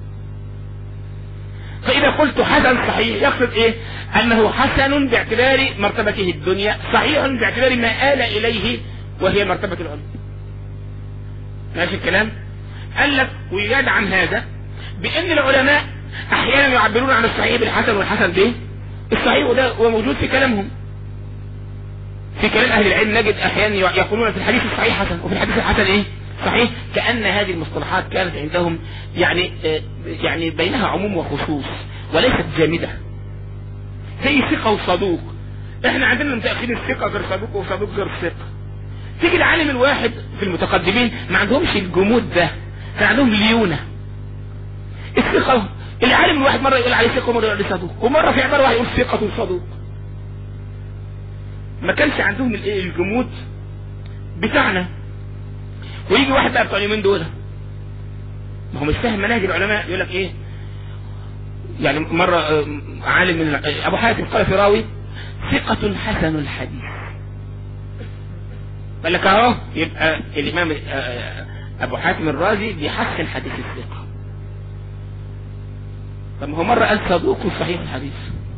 فإذا قلت حسن صحيح يقصد إيه أنه حسن باعتبار مرتبته الدنيا صحيح باعتبار ما آل إليه وهي مرتبة العليا ماشي الكلام قال لك ويدعم هذا بأن العلماء أحيانا يعبرون عن الصحيح بالحسن والحسن به الصحيح وده هو موجود في كلامهم في كلام اهل العلم نجد احيانا يقولون في الحديث الصحيح حسن وفي الحديث الحسن ايه صحيح كأن هذه المصطلحات كانت عندهم يعني آه يعني بينها عموم وخصوص وليست جامدة زي ثقة وصدوق احنا عندنا متأخرين الثقة غير صدوق وصدوق غير ثقة تيجي العالم الواحد في المتقدمين ما عندهمش الجمود ده كان عندهم ليونة الثقة العالم الواحد مرة يقول عليه ثقة ومرة يقول عليه صدوق ومرة في عبارة واحد يقول ثقة وصدوق ما كانش عندهم الايه الجمود بتاعنا ويجي واحد بقى بتوع اليومين دول ما هو مش فاهم مناهج العلماء يقول لك ايه يعني مرة عالم من ابو حاتم قال في راوي ثقة حسن الحديث قال لك اهو يبقى الامام ابو حاتم الرازي بيحسن حديث الثقة طب هو مرة قال صدوق صحيح الحديث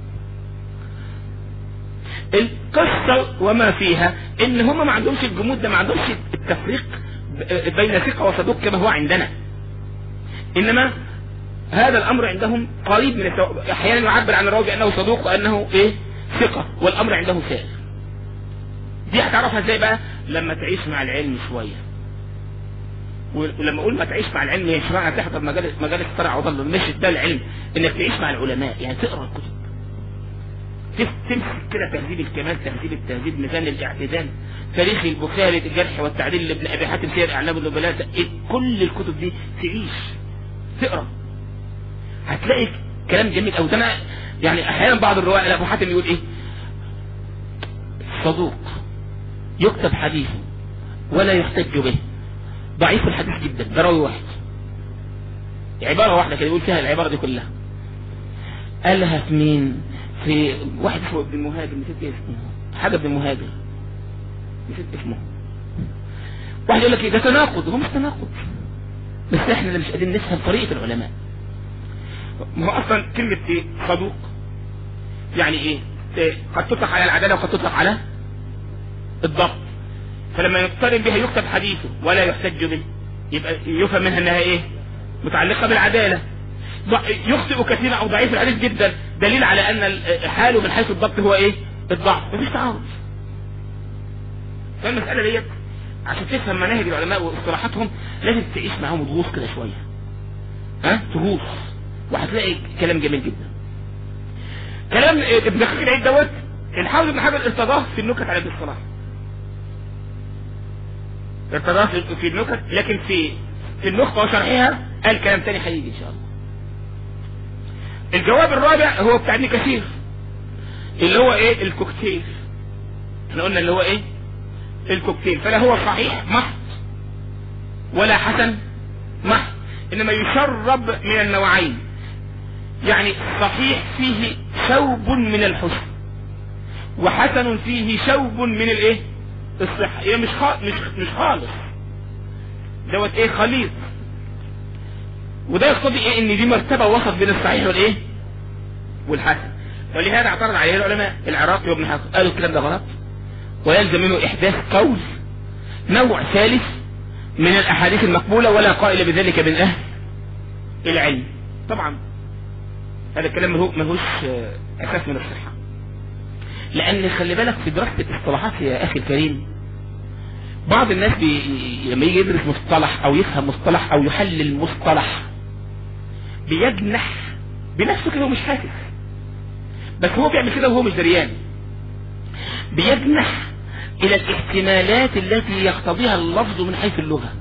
القصة وما فيها ان هم ما عندهمش الجمود ده ما عندهمش التفريق بين ثقة وصدوق كما هو عندنا انما هذا الامر عندهم قريب من التو... احيانا يعبر عن الراوي بانه صدوق وانه ايه ثقة والامر عنده سائر دي هتعرفها ازاي بقى لما تعيش مع العلم شوية ولما اقول ما تعيش مع العلم مش معنى تحضر مجالس مجالس طلع وضل مش ده العلم انك تعيش مع العلماء يعني تقرا الكتب تمسك كده تهذيب الكمال تهذيب التهذيب ميزان الاعتدال تاريخ البخاري الجرح والتعديل لابن ابي حاتم سير اعلام النبلاء كل الكتب دي تعيش تقرا هتلاقي كلام جميل او ده انا يعني احيانا بعض الرواة ابو حاتم يقول ايه صدوق يكتب حديثه ولا يحتج به ضعيف الحديث جدا ده راوي واحد عبارة واحدة كده يقول فيها العبارة دي كلها قالها في مين في واحد اسمه ابن المهاجر نسيت اسمه حاجة ابن المهاجر نسيت اسمه واحد يقول لك ده تناقض هو مش تناقض بس احنا اللي مش قادرين نفهم طريقة العلماء ما هو اصلا كلمة ايه صدوق يعني ايه قد تطلق على العدالة وقد تطلق على الضبط فلما يقترن بها يكتب حديثه ولا يحتج به يبقى يفهم منها انها ايه متعلقة بالعدالة يخطئ كثيرا او ضعيف الحديث جدا دليل على ان حاله من حيث الضبط هو ايه الضعف مفيش تعارض فالمسألة ديت عشان تفهم مناهج العلماء واصطلاحاتهم لازم تعيش معاهم تغوص كده شوية ها تغوص وهتلاقي كلام جميل جدا كلام ابن دقيق العيد دوت الحافظ ابن حجر ارتضاه في النكت على ابن الصلاح ارتضاه في النكت لكن في في النخبة وشرحها قال كلام تاني هيجي ان شاء الله الجواب الرابع هو بتاع ابن كثير اللي هو ايه الكوكتيل احنا قلنا اللي هو ايه الكوكتيل فلا هو صحيح محض ولا حسن محض انما يشرب من النوعين يعني صحيح فيه شوب من الحسن وحسن فيه شوب من الايه الصحة هي مش خالص مش, مش خالص دوت ايه خليط وده يقتضي ايه ان دي مرتبة وسط بين الصحيح والايه والحسن ولهذا اعترض عليه العلماء العراقي وابن حجر قالوا الكلام ده غلط ويلزم منه احداث قول نوع ثالث من الاحاديث المقبولة ولا قائل بذلك من اهل العلم طبعا هذا الكلام ملهو- ملهوش آه، اساس من الصحة لان خلي بالك في دراسة الاصطلاحات يا اخي الكريم بعض الناس بي... لما يجي يدرس مصطلح او يفهم مصطلح او يحلل مصطلح بيجنح بنفسه كده ومش حاسس بس هو بيعمل كده وهو مش دريان بيجنح الى الاحتمالات التي يقتضيها اللفظ من حيث اللغة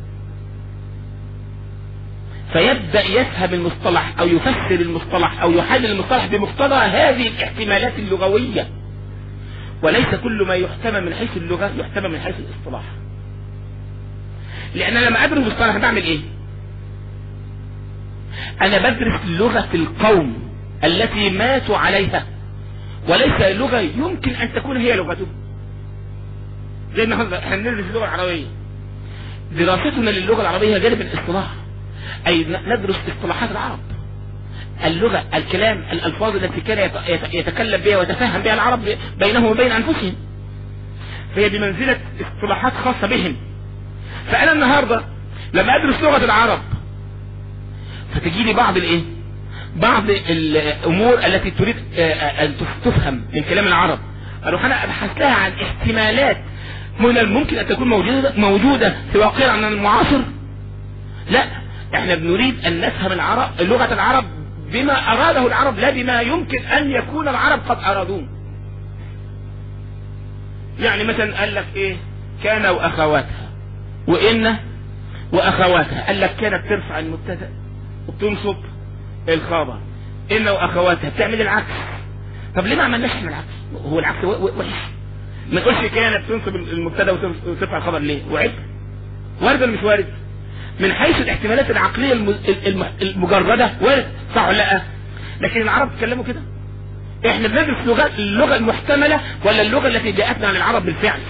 فيبدأ يفهم المصطلح او يفسر المصطلح او يحلل المصطلح بمقتضى هذه الاحتمالات اللغوية وليس كل ما يحتمل من حيث اللغة يحتمل من حيث الاصطلاح لان أنا لما ادرس مصطلح بعمل ايه انا بدرس لغة القوم التي ماتوا عليها وليس لغة يمكن ان تكون هي لغتهم زي ما احنا بندرس اللغة العربية دراستنا للغة العربية غالبا الاصطلاح اي ندرس اصطلاحات العرب اللغة الكلام الالفاظ التي كان يت- يت- يتكلم بها ويتفهم بها العرب بينهم وبين انفسهم فهي بمنزلة اصطلاحات خاصة بهم فانا النهاردة لما ادرس لغة العرب فتجي لي بعض الايه بعض الامور التي تريد آه، آه، ان تفهم من كلام العرب اروح انا ابحث لها عن احتمالات من الممكن ان تكون موجودة, موجودة في واقعنا المعاصر لا احنا بنريد ان نفهم العرب لغة العرب بما اراده العرب لا بما يمكن ان يكون العرب قد ارادوه يعني مثلا قال لك ايه كان واخواتها وان واخواتها قال لك كانت ترفع المبتدا وبتنصب الخبر ان واخواتها بتعمل العكس طب ليه ما عملناش احنا العكس هو العكس و- و- وحش ما تقولش كانت تنصب المبتدا وترف- وترفع الخبر ليه وعيب وارد ولا مش وارد من حيث الاحتمالات العقلية الم- الم- المجردة وارد صح ولا لا لكن العرب تكلموا كده احنا بندرس لغة اللغة المحتملة ولا اللغة التي جاءتنا عن العرب بالفعل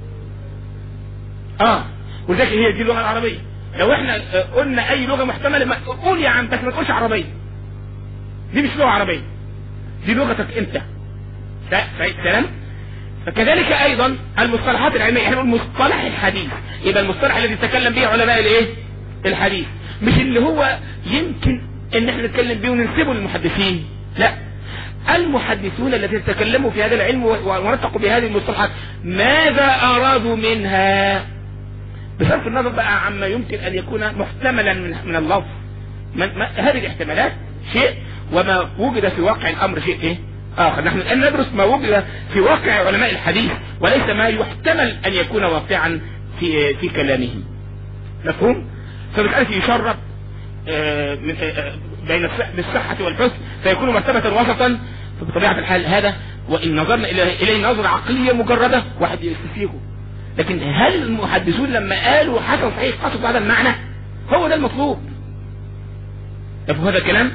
اه وذلك هي دي اللغة العربية لو احنا آه، قلنا اي لغة محتملة ما قول يا عم بس ما تقولش عربية دي مش لغة عربية دي لغتك انت ف- ف- كلام فكذلك ايضا المصطلحات العلمية احنا بنقول مصطلح الحديث يبقى المصطلح الذي تكلم به علماء الايه الحديث مش اللي هو يمكن ان احنا نتكلم به وننسبه للمحدثين لا المحدثون الذين تكلموا في هذا العلم و- ونطقوا بهذه المصطلحات ماذا ارادوا منها بصرف النظر بقى عما يمكن ان يكون محتملا من من اللفظ من ما هذه الاحتمالات شيء وما وجد في واقع الامر شيء ايه اخر نحن الان ندرس ما وجد في واقع علماء الحديث وليس ما يحتمل ان يكون واقعا في في كلامهم مفهوم فبالتالي يشرب آه، من- آه، آه، بين الصح- بالصحة والحسن فيكون مرتبة وسطا فبطبيعة الحال هذا وإن نظرنا إلى- إليه نظرة عقلية مجردة واحد يستفيقه لكن هل المحدثون لما قالوا حسن صحيح قصد هذا المعنى هو ده المطلوب يفهم هذا الكلام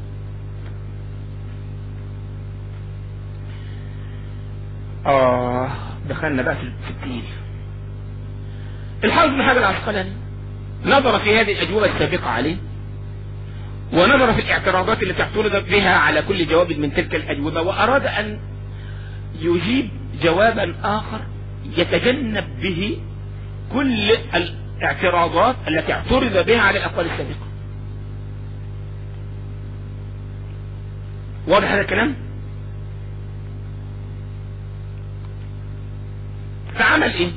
آه دخلنا بقى في في التقيل الحافظ بن حجر العسقلاني نظر في هذه الأجوبة السابقة عليه ونظر في الاعتراضات التي اعترض بها على كل جواب من تلك الأجوبة وأراد أن يجيب جوابا آخر يتجنب به كل الاعتراضات التي اعترض بها على الأقوال السابقة واضح هذا الكلام فعمل ايه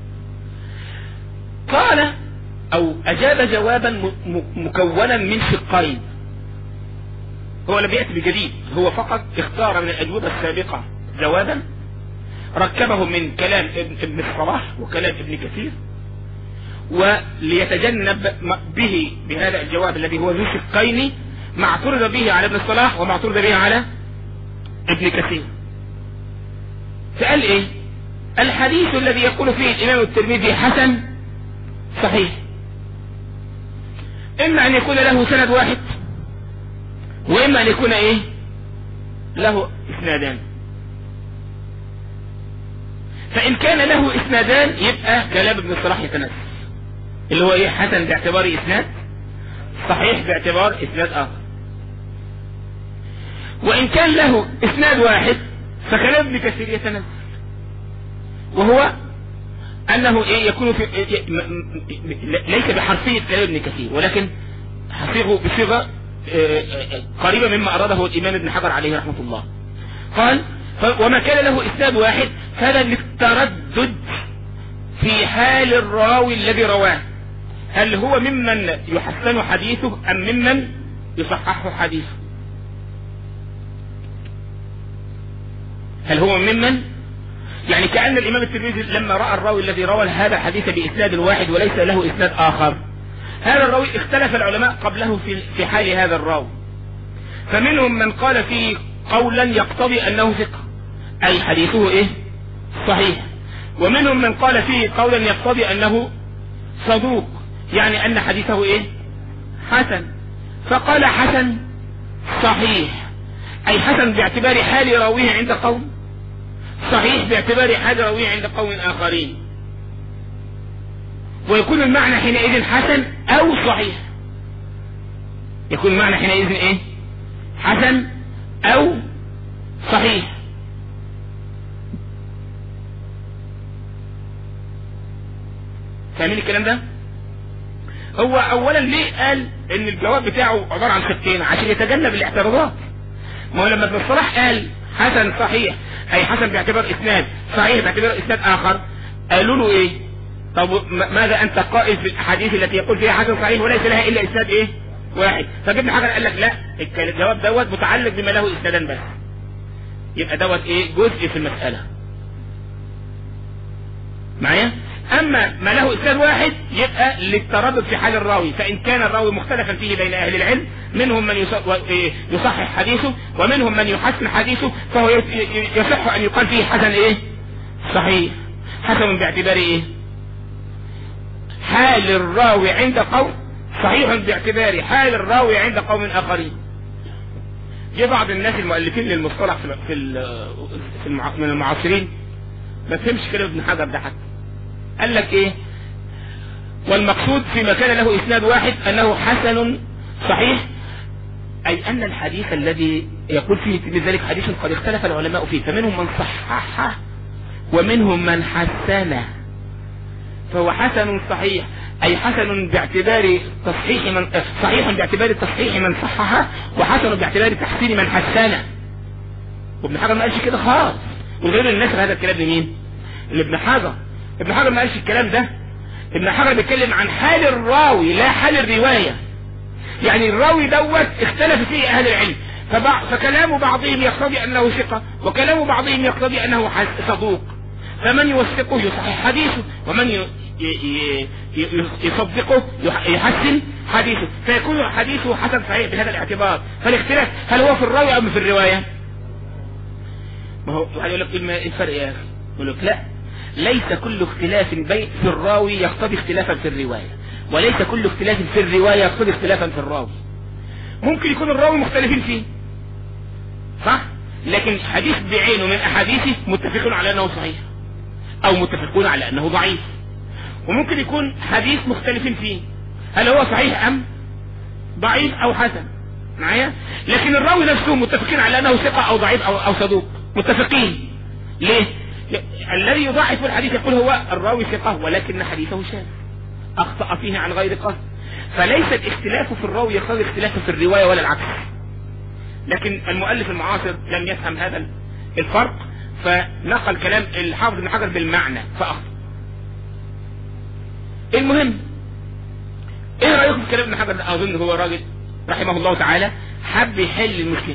قال او اجاب جوابا م- م- مكونا من شقين هو لم يأتي بجديد هو فقط اختار من الاجوبة السابقة جوابا ركبه من كلام ابن, ابن الصلاح وكلام ابن كثير وليتجنب م- به بهذا الجواب الذي هو ذو شقين ما اعترض به على ابن الصلاح وما اعترض به على ابن كثير فقال ايه الحديث الذي يقول فيه الامام الترمذي حسن صحيح اما ان يكون له سند واحد واما ان يكون ايه له اسنادان فان كان له اسنادان يبقى كلام ابن الصلاح يتناسب اللي هو ايه حسن باعتبار اسناد صحيح باعتبار اسناد اخر وان كان له اسناد واحد فكلام ابن كثير يتناسب وهو انه ايه يكون في إيه م- م- م- ليس بحرفية كلام ابن كثير ولكن حصيغه بصيغة آه، آه، قريبة مما اراده الامام ابن حجر عليه رحمة الله قال ف- وما كان له اسناد واحد كان للتردد في حال الراوي الذي رواه هل هو ممن يحسن حديثه ام ممن يصحح حديثه هل هو ممن يعني كأن الإمام الترمذي لما رأى الراوي الذي روى هذا الحديث بإسناد واحد وليس له إسناد آخر هذا الراوي اختلف العلماء قبله في في حال هذا الراوي فمنهم من قال فيه قولا يقتضي أنه ثقة أي حديثه إيه صحيح ومنهم من قال فيه قولا يقتضي أنه صدوق يعني أن حديثه إيه حسن فقال حسن صحيح أي حسن باعتبار حال راويه عند قوم صحيح باعتبار حال راويه عند قوم آخرين ويكون المعنى حينئذ حسن أو صحيح يكون المعنى حينئذ إيه حسن أو صحيح فاهمين الكلام ده هو اولا ليه قال ان الجواب بتاعه عبارة عن خطين عشان يتجنب الاعتراضات ما هو لما ابن الصلاح قال حسن صحيح اي حسن باعتبار اسناد صحيح باعتبار اسناد اخر قالوا له ايه طب م- ماذا انت قائل في الاحاديث التي يقول فيها حسن صحيح وليس لها الا اسناد ايه واحد فابن حجر قال لك لا الك- الجواب دوت متعلق بما له اسنادان بس يبقى دوت ايه جزء في المسألة معايا اما ما له اسناد واحد يبقى للتردد في حال الراوي فان كان الراوي مختلفا فيه بين اهل العلم منهم من يص- و- إيه يصحح حديثه ومنهم من يحسن حديثه فهو ي- ي- يصح ان يقال فيه حسن ايه صحيح حسن باعتبار ايه حال الراوي عند قوم صحيح باعتبار حال الراوي عند قوم اخرين جه بعض الناس المؤلفين للمصطلح في ال- في ال- في المع- من المعاصرين ما فهمش كلام ابن حجر ده حتى قال لك ايه والمقصود فيما كان له اسناد واحد انه حسن صحيح اي ان الحديث الذي يقول فيه في ذلك حديث قد اختلف العلماء فيه فمنهم من صححه ومنهم من حسنه فهو حسن صحيح اي حسن باعتبار تصحيح من صحيح باعتبار تصحيح من صححه وحسن باعتبار تحسين من حسنه وابن حجر ما قالش كده خالص وغير الناس هذا الكلام لمين لابن حجر ابن حجر ما قالش الكلام ده ابن حجر بيتكلم عن حال الراوي لا حال الرواية يعني الراوي دوت اختلف فيه اهل العلم فبع... فكلام بعضهم يقتضي انه ثقة وكلام بعضهم يقتضي انه حس- صدوق فمن يوثقه يصحح حديثه ومن ي... ي... ي... ي... يصدقه يح- يحسن حديثه فيكون حديثه حسن صحيح بهذا الاعتبار فالاختلاف هل هو في الراوي ام في الرواية ما هو واحد يقول لك إيه الم- إيه الفرق يا اخي يقول لك لا ليس كل اختلاف بين في الراوي يقتضي اختلافا في الرواية وليس كل اختلاف في الرواية يقتضي اختلافا في الراوي ممكن يكون الراوي مختلفين فيه صح لكن حديث بعينه من احاديثه متفقون على انه صحيح او متفقون على انه ضعيف وممكن يكون حديث مختلفين فيه هل هو صحيح ام ضعيف او حسن معايا لكن الراوي نفسه متفقين على انه ثقة او ضعيف او, أو صدوق متفقين ليه ل- الذي يضاعف الحديث يقول هو الراوي ثقة ولكن حديثه شاذ اخطأ فيه عن غير قصد فليس الاختلاف في الراوي يقتضي اختلاف في الرواية ولا العكس لكن المؤلف المعاصر لم يفهم هذا الفرق فنقل كلام الحافظ بن حجر بالمعنى فأخطأ المهم ايه رأيكم في كلام ابن حجر ده؟ اظن هو راجل رحمه الله تعالى حب يحل المشكلة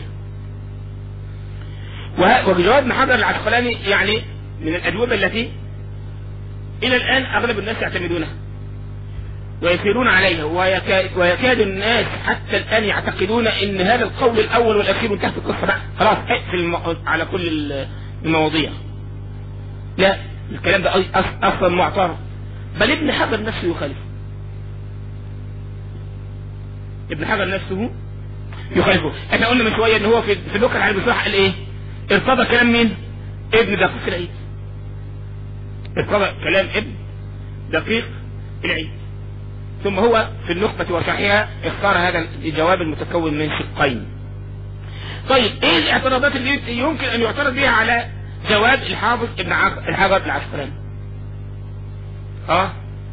وه- وجواب ابن حجر العسقلاني يعني من الأجوبة التي إلى الآن أغلب الناس يعتمدونها ويسيرون عليها ويكاد, ويكاد الناس حتى الآن يعتقدون ان هذا القول الأول والأخير انتهت القصة بقى خلاص اقفل الم... على كل ال- المواضيع لا الكلام ده أص- أص- أصلا معترض بل ابن حجر نفسه يخالف ابن حجر نفسه يخالفه احنا قلنا من شوية ان هو في في الوقت العربي صح قال ايه ارتضى كلام مين ابن دقيق العيد ارتضى كلام ابن دقيق العيد ثم هو في النخبة وشرحها اختار هذا الجواب المتكون من شقين طيب ايه الاعتراضات اللي يمكن ان يعترض بها على جواب الحافظ ابن عق- الحجر العسقلاني اه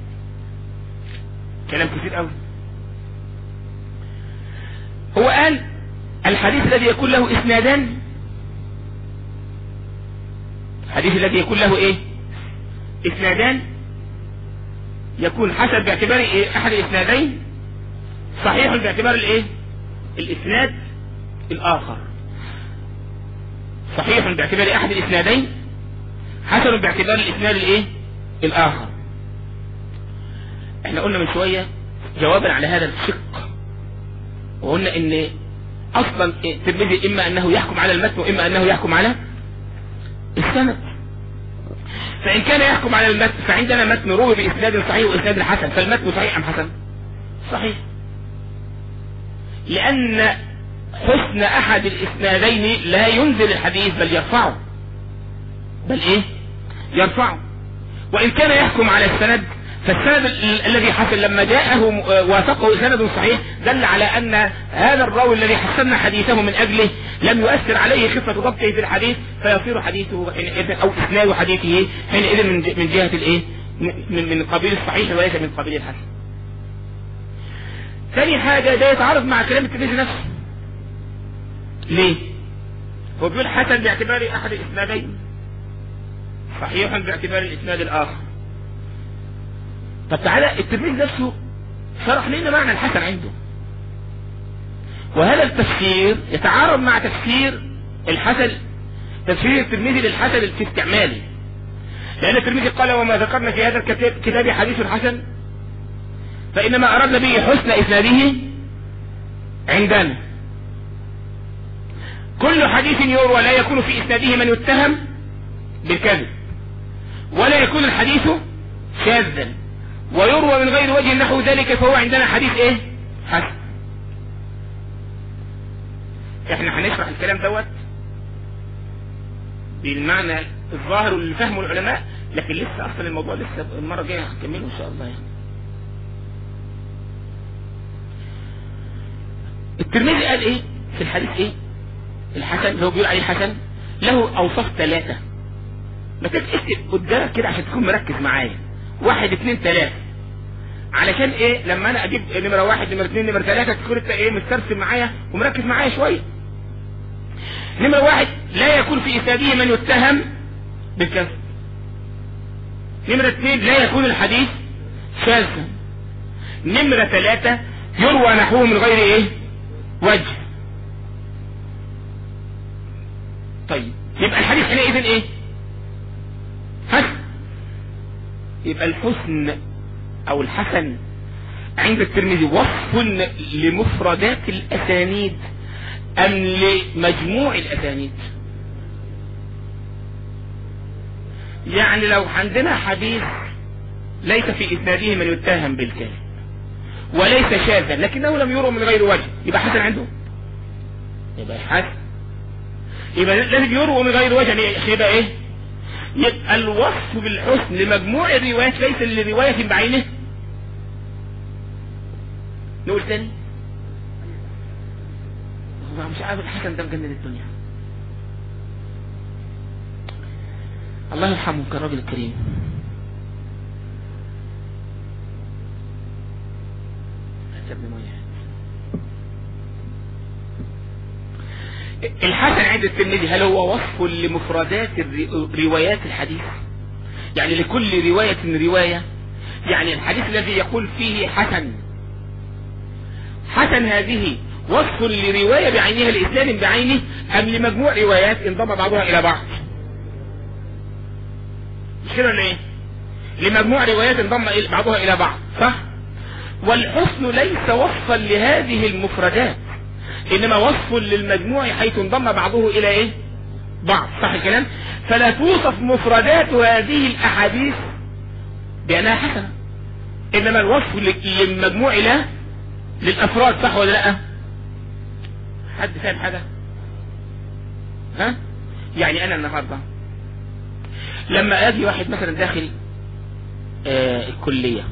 كلام كتير قوي هو قال الحديث الذي يكون له اسنادان الحديث الذي يكون له ايه اسنادان يكون حسب باعتبار إيه؟ احد الاسنادين صحيح باعتبار الايه الاسناد الاخر صحيح باعتبار احد الاسنادين حسن باعتبار الاسناد الايه الاخر احنا قلنا من شوية جوابا على هذا الشق وقلنا ان اصلا الترمذي اما انه يحكم على المتن واما انه يحكم على السند فان كان يحكم على المتن فعندنا متن روي باسناد صحيح واسناد حسن فالمتن صحيح ام حسن صحيح لان حسن احد الاسنادين لا ينزل الحديث بل يرفعه بل ايه يرفعه وان كان يحكم على السند فالسند ال- الذي حصل لما جاءه م- وافقه سند صحيح دل على ان هذا الراوي الذي حسنا حديثه من اجله لم يؤثر عليه خفة ضبطه في الحديث فيصير حديثه حينئذ او اسناد حديثه حينئذ من ج- من جهة الايه من من قبيل الصحيح وليس من قبيل الحسن ثاني حاجة ده يتعارض مع كلام الترمذي نفسه ليه هو بيقول حسن باعتبار احد الاسنادين صحيح باعتبار الاسناد الاخر طب تعالى الترمذي نفسه شرح لنا معنى الحسن عنده وهذا التفسير يتعارض مع تفسير الحسن تفسير الترمذي للحسن في استعماله لأن الترمذي قال وما ذكرنا في هذا الكتاب كتاب حديث حسن فإنما أردنا به حسن إسناده عندنا كل حديث يروى لا يكون في إسناده من يتهم بالكذب ولا يكون الحديث شاذا ويروى من غير وجه نحو ذلك فهو عندنا حديث ايه حسن احنا هنشرح الكلام دوت بالمعنى الظاهر واللي فهمه العلماء لكن لسه اصلا الموضوع لسه المره الجايه هنكمله ان شاء الله يعني الترمذي قال ايه في الحديث ايه الحسن اللي هو بيقول عليه حسن له اوصاف ثلاثه ما تكتب قدامك كده عشان تكون مركز معايا واحد اثنين ثلاثة علشان ايه لما انا اجيب نمرة واحد نمرة اثنين نمرة ثلاثة تكون انت ايه مسترسل معايا ومركز معايا شوية نمرة واحد لا يكون في اسناده من يتهم بالكذب نمرة اثنين لا يكون الحديث شاذا نمرة ثلاثة يروى نحوه من غير ايه وجه طيب يبقى الحديث حينئذ ايه حسن يبقى الحسن او الحسن عند الترمذي وصف لمفردات الاسانيد ام لمجموع الاسانيد يعني لو عندنا حديث ليس في اسناده من يتهم بالكذب وليس شاذا لكنه لم يرى من غير وجه يبقى حسن عنده يبقى حسن يبقى لازم يروى من غير وجه يعني يبقى ايه يبقى الوصف بالحسن لمجموع الروايات ليس لرواية بعينه نقول تاني هو مش عارف الحسن ده مجنن الدنيا الله يرحمه كالراجل الكريم سيبني ميه الحسن عند الترمذي هل هو وصف لمفردات الري- روايات الحديث يعني لكل رواية رواية يعني الحديث الذي يقول فيه حسن حسن هذه وصف لرواية بعينها لإسناد بعينه أم لمجموع روايات انضم بعضها إلى بعض مش كده ولا ايه لمجموع روايات انضم إلى- بعضها إلى بعض صح والحسن ليس وصفا لهذه المفردات انما وصف للمجموع حيث انضم بعضه الى ايه بعض صح الكلام فلا توصف مفردات هذه الاحاديث بانها حسنه انما الوصف ل- للمجموع لا للافراد صح ولا لا حد فاهم حاجه ها يعني انا النهارده لما اجي واحد مثلا داخل آه الكليه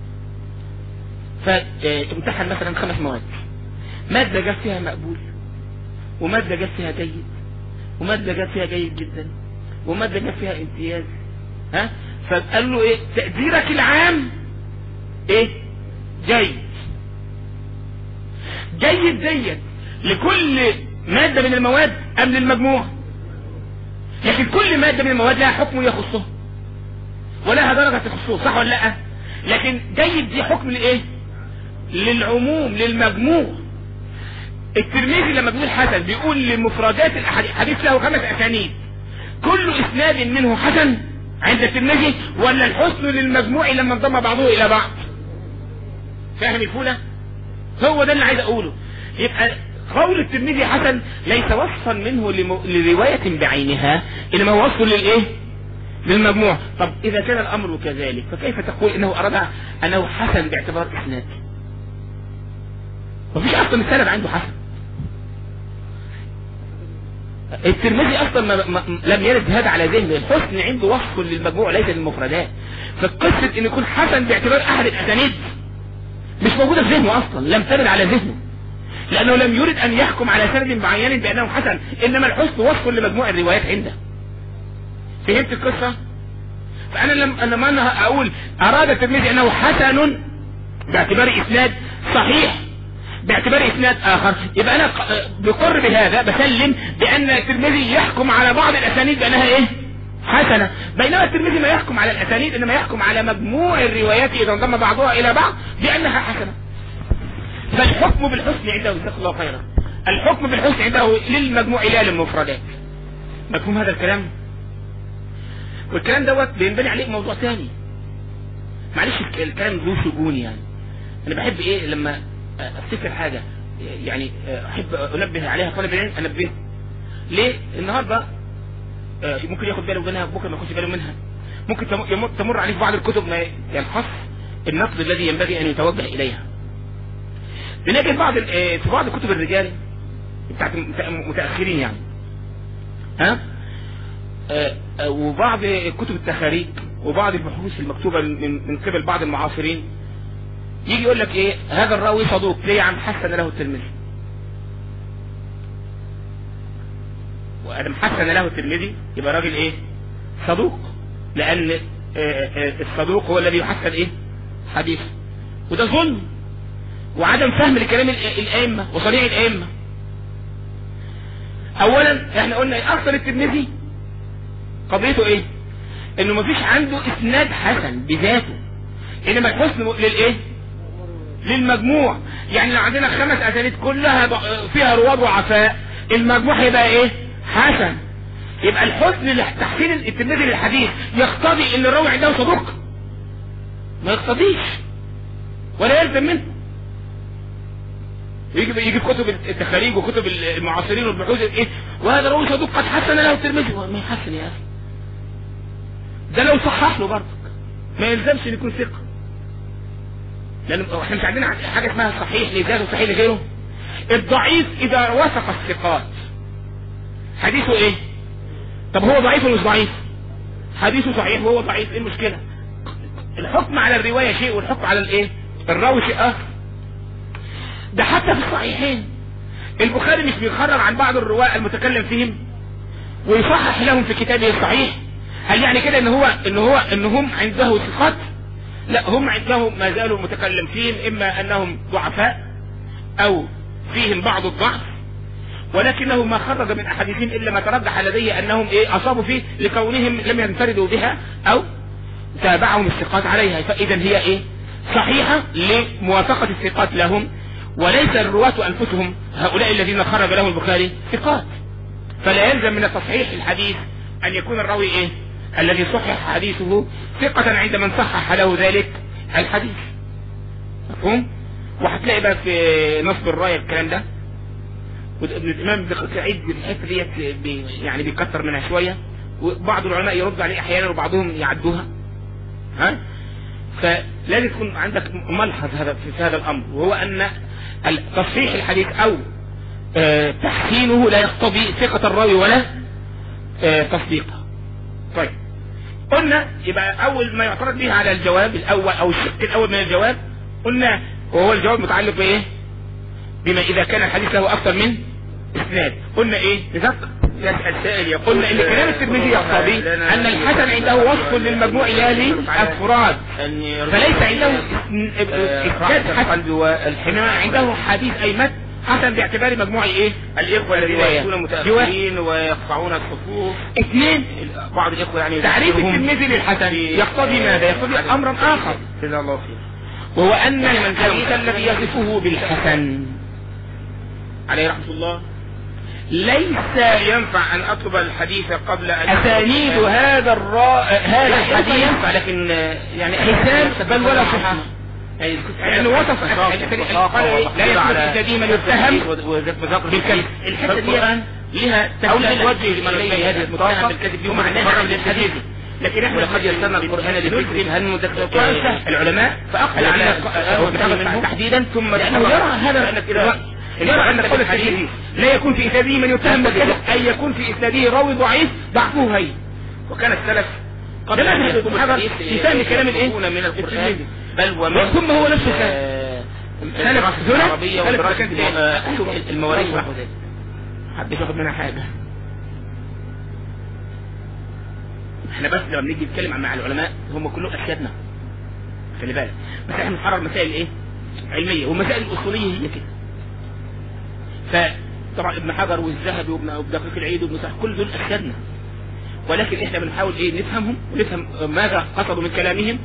فامتحن مثلا خمس مواد مادة جاب فيها مقبول ومادة جاب فيها جيد ومادة جاب فيها جيد جدا ومادة جاب فيها امتياز ها فقال له ايه تقديرك العام ايه جيد جيد جيد لكل مادة من المواد ام للمجموع لكن كل مادة من المواد لها حكم يخصها ولها درجة تخصه صح ولا لا لكن جيد دي حكم لايه للعموم للمجموع الترمذي لما بيقول حسن بيقول لمفردات الاحاديث حديث له خمس اسانيد كل اسناد منه حسن عند الترمذي ولا الحسن للمجموع لما انضم بعضه الى بعض فاهم الفولة هو ده اللي عايز اقوله يبقى قول الترمذي حسن ليس وصفا منه لم... لرواية بعينها انما هو وصف للايه للمجموع طب اذا كان الامر كذلك فكيف تقول انه اراد انه حسن باعتبار اسناد مفيش اصلا السند عنده حسن الترمذي اصلا ما ما لم يرد هذا على ذهنه الحسن عنده وصف للمجموع ليس للمفردات فقصة ان يكون حسن باعتبار احد الاسانيد مش موجودة في ذهنه اصلا لم ترد على ذهنه لانه لم يرد ان يحكم على سند معين بانه حسن انما الحسن وصف لمجموع الروايات عنده فهمت القصة فانا لم لما انا اقول اراد الترمذي انه حسن باعتبار اسناد صحيح باعتبار اسناد اخر يبقى انا بقر بهذا بسلم بان الترمذي يحكم على بعض الاسانيد بانها ايه حسنة بينما الترمذي ما يحكم على الاسانيد انما يحكم على مجموع الروايات اذا انضم بعضها الى بعض بانها حسنة فالحكم بالحسن عنده جزاك الله خيرا الحكم بالحسن عنده للمجموع لا للمفردات مفهوم هذا الكلام والكلام دوت بينبني عليه موضوع تاني معلش الكلام ذو شجون يعني انا بحب ايه لما افتكر حاجة يعني احب انبه عليها طالب العلم انبه ليه النهاردة ممكن ياخد باله منها بكره ما ياخدش باله منها ممكن تمر عليه في بعض الكتب ما ينقص النقد الذي ينبغي ان يتوجه اليها بنجد بعض في بعض كتب الرجال بتاعت متاخرين يعني ها وبعض كتب التخاريج وبعض البحوث المكتوبة من قبل بعض المعاصرين يجي يقول لك ايه هذا الراوي صدوق ليه عم حسن له الترمذي وادم حسن له الترمذي يبقى راجل ايه صدوق لان الصدوق هو الذي يحسن ايه حديث وده ظلم وعدم فهم لكلام الائمه وصنيع الائمه اولا احنا قلنا اصل الترمذي قضيته ايه انه مفيش عنده اسناد حسن بذاته انما الحسن للايه للمجموع يعني لو عندنا خمس اسانيد كلها فيها رواد وعفاء المجموع هيبقى ايه حسن يبقى الحسن لتحسين الترمذي للحديث يقتضي ان الراوي عنده صدوق ما يقتضيش ولا يلزم منه يجي يجي في كتب التخاريج وكتب المعاصرين والبحوث ايه وهذا راوي صدوق قد حسن له الترمذي ما يحسن يا اخي ده لو صحح له برضك ما يلزمش ان يكون ثقه لان احنا مش عندنا حاجه اسمها صحيح لذاته وصحيح لغيره الضعيف اذا وثق الثقات حديثه ايه طب هو ضعيف ولا مش ضعيف حديثه صحيح وهو ضعيف ايه المشكله الحكم على الروايه شيء والحكم على الايه الراوي شيء اخر ده حتى في الصحيحين البخاري مش بيخرج عن بعض الرواة المتكلم فيهم ويصحح لهم في كتابه الصحيح هل يعني كده ان هو ان هو ان هم عنده ثقات لا هم عندهم ما زالوا متكلم فيهم اما انهم ضعفاء او فيهم بعض الضعف ولكنه ما خرج من احاديثهم الا ما ترجح لدي انهم ايه اصابوا فيه لكونهم لم ينفردوا بها او تابعهم الثقات عليها فاذا هي ايه صحيحة لموافقة الثقات لهم وليس الرواة انفسهم هؤلاء الذين خرج لهم البخاري ثقات فلا يلزم من تصحيح الحديث ان يكون الراوي ايه الذي صحح حديثه ثقة عند من صحح له ذلك الحديث مفهوم وهتلاقي بقى في نصب الراية الكلام ده وابن الامام سعيد الحته ديت بي يعني بيكتر منها شويه وبعض العلماء يرد عليه احيانا وبعضهم يعدوها ها فلازم يكون عندك ملحظ هذا في هذا الامر وهو ان تصحيح الحديث او آه تحسينه لا يقتضي ثقة الراوي ولا آه تصديقه طيب قلنا يبقى اول ما يعترض به على الجواب الاول او الشق الاول من الجواب قلنا وهو الجواب متعلق بايه بما اذا كان الحديث له اكثر من اسناد قلنا ايه نذكر يسأل سائل يقول قلنا ان كلام الترمذي يقتضي ان الحسن عنده وصف للمجموع لا لافراد فليس عنده اثبات حسن انما عنده حديث اي متن حسن باعتبار مجموع ايه الإخوة الذين رواية. يكونون متأخرين ويقطعون الصفوف اثنين بعض الإخوة يعني تعريف يذكرهم الترمذي للحسن يقتضي ماذا يقتضي امرا اخر جزاه الله خير وهو ان الحديث الذي يصفه بالحسن عليه رحمة الله ليس ينفع أن أطلب الحديث قبل أن اسانيد هذا الرا... هذا الحديث ينفع لكن يعني حسان بل ولا صحة لانه وصف قال إيه؟ لا يكون في سبيل من يتهم بالكذب الحته دي لها أو توجه من إليه هذه المتهم بالكذب يوم يوم معناها معناها للحديث لكن احنا ولقد يسرنا القرآن للذكر هل مدكر العلماء فاقبل على على تحديدا ثم لانه يرى هذا الرأي يرى ان قول الحديث لا يكون في اسناده من يتهم بالكذب اي يكون في اسناده راوي ضعيف ضعفه هين وكان السلف قبل ده أن مذهب يكون ابن حجر الحديث في فهم كلام الإيه؟ يكون من القرآن الترمذي. بل ومن ثم هو نفسه كان آه، سلف الدراسة هنا، العربية سلف ودراسة كان الم- إيه؟ آه، المواريث أيوة. ونحو ذلك محدش ياخد منها حاجة احنا بس لما بنيجي نتكلم عن مع العلماء هم كلهم اسيادنا خلي بالك بس احنا بنحرر مسائل ايه علمية والمسائل الاصولية هي كده فطبعا ابن حجر والذهبي وابن أبو دقيق العيد وابن صح كل دول اسيادنا ولكن احنا بنحاول ايه نفهمهم ونفهم ماذا قصدوا من كلامهم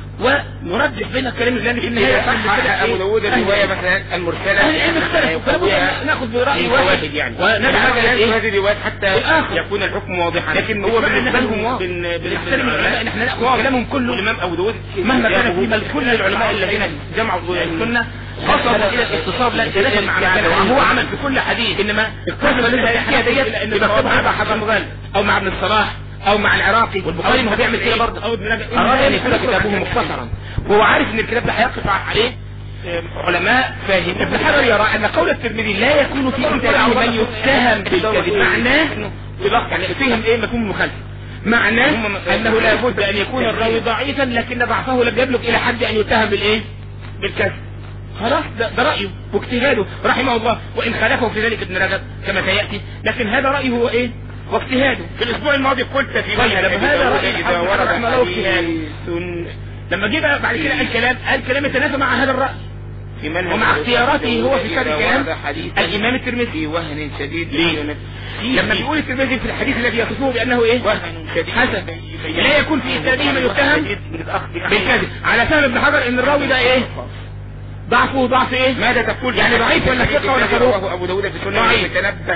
ونرجح بين الكلام اللي في النهاية إذا صح أبو داود الرواية مثلا المرسلة أهل العلم اختلفوا فلابد ناخذ برأي واحد واحد يعني ونبحث ونبحث عن إيه؟ هذه الروايات حتى الآخر. يكون الحكم واضحا لكن هو مش معنى بالنسبة إن لهم إحنا واضح. بالنسبة بنحترم العلماء إن إحنا نأخذ كلامهم كله والإمام أبو داود مهما كان في بل كل كل العلماء الذين جمعوا السنة قصدوا الى الاختصار لا تناسب مع معنى هو عمل في كل حديث انما القصه اللي هيحكيها ديت يبقى مع ابو حسن مغالب او مع ابن الصلاح او مع العراقي والبخاري أو ما هو بيعمل كده برضه. او ابن نجم أراد أن يكون يكون كتابه مختصرا وهو عارف ان الكتاب ده هيقف عليه علماء فاهم ابن حجر يرى ان قول الترمذي لا يكون في كتابه من يتهم بالكذب معناه يعني فهم ايه مفهوم المخالفه معناه انه لا بد ان يكون الراوي ضعيفا لكن ضعفه لم يبلغ الى حد ان يتهم بالايه بالكذب خلاص ده, ده رأيه واجتهاده رحمه الله وإن خالفه في ذلك ابن رجب كما سيأتي لكن هذا رأيه هو إيه واجتهاده في الأسبوع الماضي قلت في طيب منهج لما أبي هذا داود رأي إذا الحافظ ورد رحمه الله واجتهاده حديث لما جه بقى بعد كده قال كلام قال كلام يتنافى مع هذا الرأي في منهج ومع أبي اختياراته هو في داود شر إذا الكلام ورد حديثا الإمام الترمذي في وهن شديد ليه؟ لما بيقول الترمذي في الحديث الذي يصفه بأنه إيه وهن شديد حسن لا يكون في إسناده من يتهم بالكذب على فهم ابن حجر ان الراوي ده ايه ضعفه ضعف ايه ماذا تقول يعني ضعيف ولا ثقة ولا صدوق رواه أبو داود في سنة ضعيف. تنبه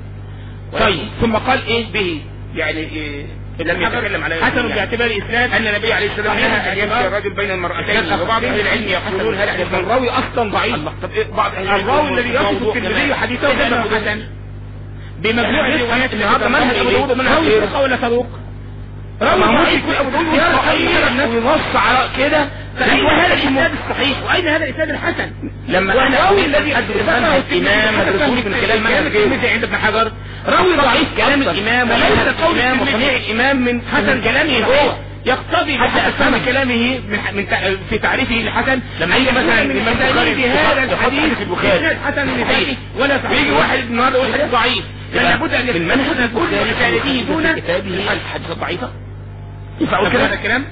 طيب ثم قال ايه به يعني إيه لم يتكلم على حسن باعتبار اسناد أن النبي عليه السلام صحيح. نهى أن يمشي الرجل بين المرأتين وبعض أهل العلم يقولون هل هذا الراوي اصلا ضعيف الله طب إيه بعض أهل العلم الراوي يقولون الذي يصف موضوع الترمذي كمان. حديثه إذا بانه أبو حسن بمجموع يعني الروايات اللي هذا هذا منهج ابو داود ومنهج راوي غيره ثقة ولا صدوق راوي ما هو ضعيف يكون أبو داود يرى صحيح الناس وينص على كده فأين هذا الإسناد الصحيح وأين هذا الإسناد الحسن لما أنا والراوي أقول الذي أدرس ذكره منهج الترمذي إمام حسن أدرسه في من خلال منهج الترمذي غيره. عند ابن حجر راوي ضعيف كلام أفضل. الإمام وليس وليس قول الإمام الإمام وصنيع وصنيع الإمام من حسن كلامه هو يقتضي حتى حتى أفهم أفهم كلامه من من تع- في تعريفه للحسن لما أي يجي مثلا مثلا من الإمام مسائل البخاري في هذا يحط الحديث حديث البخاري. إسناد حسن لذاته ولا صحيح ويجي واحد النهارده يقول حديث ضعيف بل لابد أن من منهج يكون كل مسائله دون كتابه الحديث الضعيفة ينفع أقول كده هذا الكلام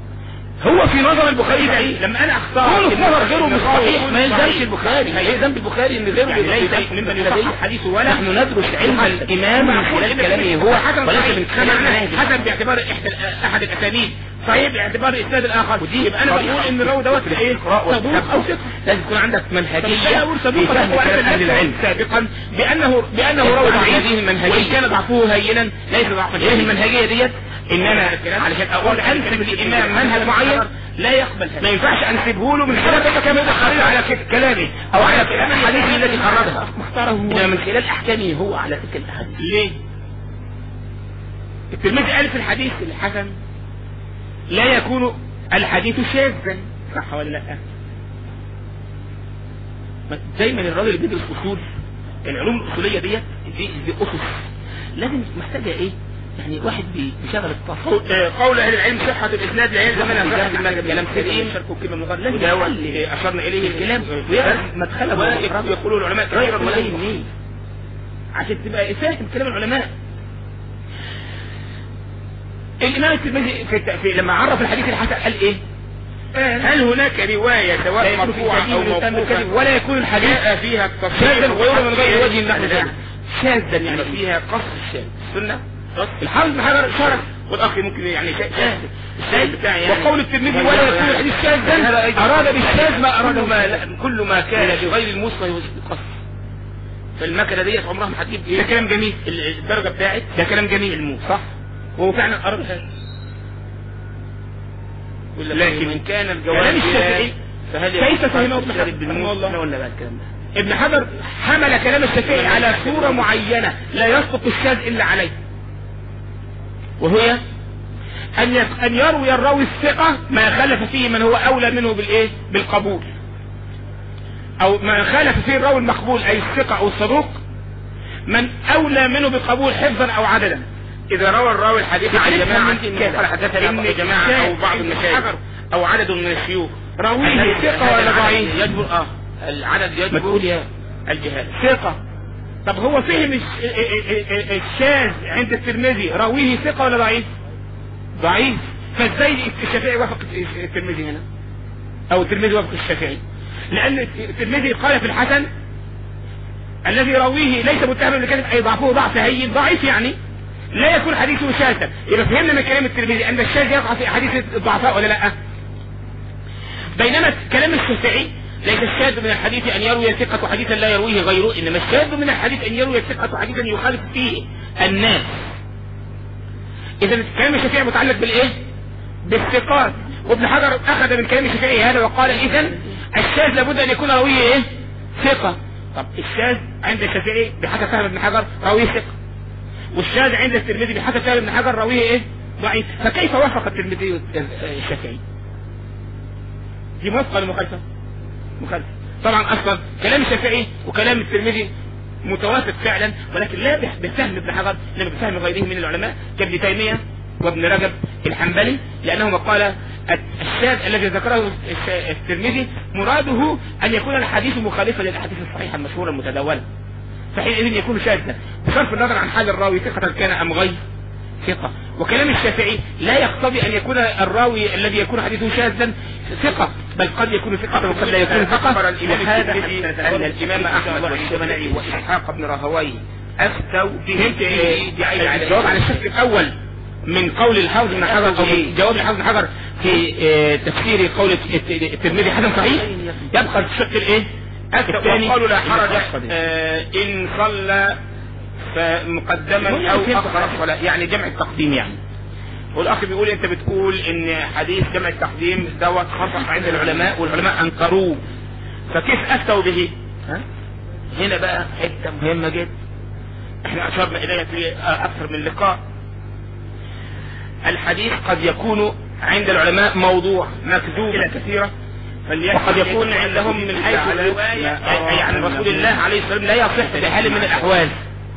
هو في نظر البخاري بعيد لما انا اختار كونه في نظر غيره مش صحيح ما يلزمش صحيح. البخاري ما يلزم البخاري ان غيره يعني ليس يضيف ممن يصحح حديثه ولا نحن ندرس علم الامام من خلال كلامه هو حسن وليس صحيح. من خلال معناه منهج حسن باعتبار احد احد الاسانيد صحيح باعتبار الاسناد الاخر ودي يبقى انا بقول طريقة ان الراوي دوت في ايه الاقراء صدوق والكتاب. او ثقه لازم يكون عندك منهجية فبالتالي اقول في صدوق فهم وأنا كلام اهل العلم سابقا بانه بانه راوي عن ضعيف هذه المنهجية. وان كان ضعفه هينا ليس ضعفا ايه المنهجية ديت ان انا علشان اقول انسب الامام منهج معين لا يقبل ما ينفعش انسبه له من خلال كلام الخليل على ك- كلامي او على كلام الحديث الذي خرجها مختاره هو انما من خلال احكامه هو على تلك الاحاديث ليه الترمذي قال في الحديث الحسن لا يكون الحديث شاذا صح ولا لا ما- دايما الراجل اللي بيدرس اصول العلوم الاصوليه ديت دي, دي اسس لازم محتاجه ايه يعني واحد بي- بيشغل الطاقه قول- آه، قول اهل العلم صحة الاسناد لا يلزم منها وجهة صحة المذهب كلام كلام سليم سليم. شركوا كلمة من غير لازم وده هو يحل. اللي آه، اشرنا اليه الكلام الكلام ويعرف مدخله ويقول- ومخرجه يقولوا العلماء غير ولا ولا يهمني عشان تبقى فاهم كلام العلماء الامام الترمذي في, الت- في لما عرف الحديث الحسن قال ايه هل هناك رواية لا سواء يكون في مرفوعة كثير او من الإنسان موقوفة بالكذب ولا يكون الحديث جاء فيها شاذا التصحيح غير من غير وجه نحو لا. ذلك شاذا يعني يعني فيها قص الشاذ السنة قص الحافظ بن حجر شرح والاخ ممكن يعني شاذ الشاذ بتاعي يعني وقول الترمذي ولا يكون الحديث شاذا اراد بالشاذ ما كل اراده ما لا كل ما كان بغير الموصى يقص فالمكنه ديت عمرها ما هتجيب ايه ده كلام جميل ال- الدرجه بتاعت ده كلام جميل الموت صح وهو فعلا اراد هذا لكن ان كان كلام الجواب الشافعي فهل كيف يكون فهمه قص ابن الشارب حجر بالموت؟ رحمه الله؟ احنا قلنا بقى الكلام ده ابن حجر حمل كلام الشافعي على صورة معينة لا يصدق الشاذ إلا عليه وهي أن يك- أن يروي الراوي الثقة ما خالف فيه من هو أولى منه بالإيه؟ بالقبول أو ما خالف فيه الراوي المقبول أي الثقة أو الصدوق من أولى منه بالقبول حفظا أو عددا اذا روى الراوي الحديث عن تعرف جماعه من من قال حدثنا إن بعض جماعه او الشاذ بعض ابن المشايخ حجر او عدد من الشيوخ راويه هذا- ثقة هذا ولا العدد ضعيف؟ يجبر اه العدد ما يجبر تقول يا الجهاله ثقة طب هو فهم الش- ال- ال- ال- الشاذ عند الترمذي راويه ثقة ولا ضعيف ضعيف فازاي الشافعي وافق الترمذي هنا او الترمذي وافق الشافعي لان الترمذي قال في الحسن الذي راويه ليس متهما بالكذب اي ضعفه ضعف هين ضعيف يعني لا يكون حديثه شاذا يبقى فهمنا من كلام الترمذي ان الشاذ يقع في احاديث الضعفاء ولا لا بينما كلام الشافعي ليس الشاذ من الحديث ان يروي الثقة حديثا لا يرويه غيره انما الشاذ من الحديث ان يروي الثقة حديثا يخالف فيه الناس اذا كلام الشافعي متعلق بالايه بالثقات وابن حجر اخذ من كلام الشافعي هذا وقال اذا الشاذ لابد ان يكون راويه ايه ثقة طب الشاذ عند الشافعي بحسب فهم ابن حجر راويه ثقة والشاذ عند الترمذي بحسب فهم ابن حجر راويه ايه ضعيف فكيف وافق الترمذي الشافعي دي موافقة ولا مخالفة مخالفة طبعا اصلا كلام الشافعي وكلام الترمذي متوافق فعلا ولكن لا بح- بفهم ابن حجر انما بفهم غيره من العلماء كابن تيمية وابن رجب الحنبلي لانهما قال الشاذ الذي ذكره الش- الترمذي مراده ان يكون الحديث مخالفا للاحاديث الصحيحة المشهورة المتداولة فحينئذ يكون شاذا بصرف النظر عن حال الراوي ثقة كان ام غير ثقة وكلام الشافعي لا يقتضي ان يكون الراوي الذي يكون حديثه شاذا ثقة بل قد يكون ثقة وقد لا يكون ثقة أخبر الإمام وهذا الترمذي حتى أن الإمام أحمد والشافعي وإسحاق بن راهويه أفتوا فهمت به ايه دي عايزة على الجواب على الشق الاول من قول الحافظ بن حجر او من جواب الحافظ بن حجر في آه، تفسير قول الت- الترمذي حسن صحيح يبقى الشق الايه الثاني قالوا لا حرج الأخر. آه، إن صلى فمقدما أو أخر الصلاة يعني جمع التقديم يعني والأخ بيقول أنت بتقول إن حديث جمع التقديم دوت خطأ عند العلماء والعلماء أنكروه فكيف أفتوا به؟ ها؟ هنا بقى حتة مهمة جدا احنا أشرنا إليها في أكثر من لقاء الحديث قد يكون عند العلماء موضوع مكذوب كثيرة وقد يكون عندهم من حيث الرواية أي عن رسول الله عليه الصلاة والسلام لا يصح بحال من الأحوال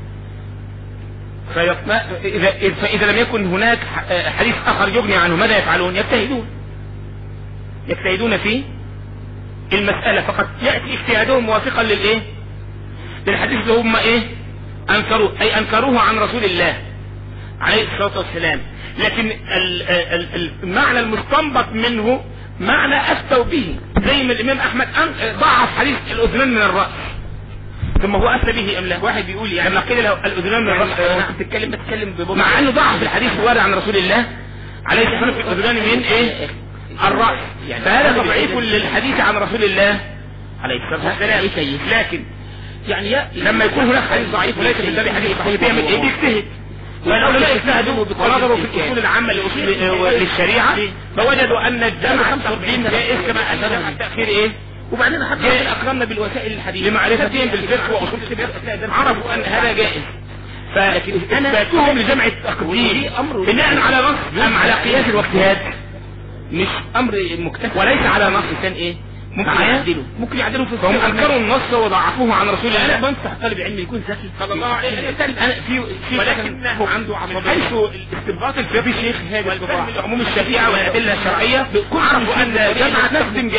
فيطمع إذا, فإذا لم يكن هناك ح- حديث آخر يغني عنه ماذا يفعلون يجتهدون يجتهدون في المسألة فقد يأتي اجتهادهم موافقا للإيه للحديث اللي هم إيه أنكروه أي أنكروه عن رسول الله عليه الصلاة والسلام لكن ال- ال- المعنى المستنبط منه معنى أفتوا به زي ما الإمام أحمد أن- ضعف حديث الأذنان من الرأس ثم هو أفتى به أم لا واحد بيقول يعني لما قيل له الأذنان من الرأس أنا كنت بتتكلم بتتكلم ببطء مع أنه ضعف الحديث الوارد عن رسول الله عليه الصلاة والسلام في الأذنان من إيه الرأس فهذا تضعيف للحديث عن رسول الله عليه الصلاة والسلام لكن يعني يا- لما يكون هناك حديث ضعيف وليس في الباب حديث صحيح بيعمل ايه بيجتهد ولو لا اجتهدوا ونظروا في الاصول العامه لأصول- آه، للشريعه فوجدوا ان الجمع التقديم جائز كما ان التاخير ايه وبعدين حتى اكرمنا بالوسائل الحديثه لمعرفتهم بالفقه واصول الفقه عرفوا ان هذا جائز فلكن اثباتهم لجمع التقديم بناء على نص ام على قياس واجتهاد مش امر مكتسب وليس على نص كان ايه ممكن يعدلوا ممكن يعدلوا في فهم انكروا النص وضعفوه عن رسول الله انا بنصح طالب علم يكون ذكي صلى الله عليه وسلم انا في في ولكنه عنده عصبيه حيث الاستنباط الفقهي الشيخ هذا والفهم لعموم الشريعه والادله الشرعيه عرفوا ان جمع تقدم جائز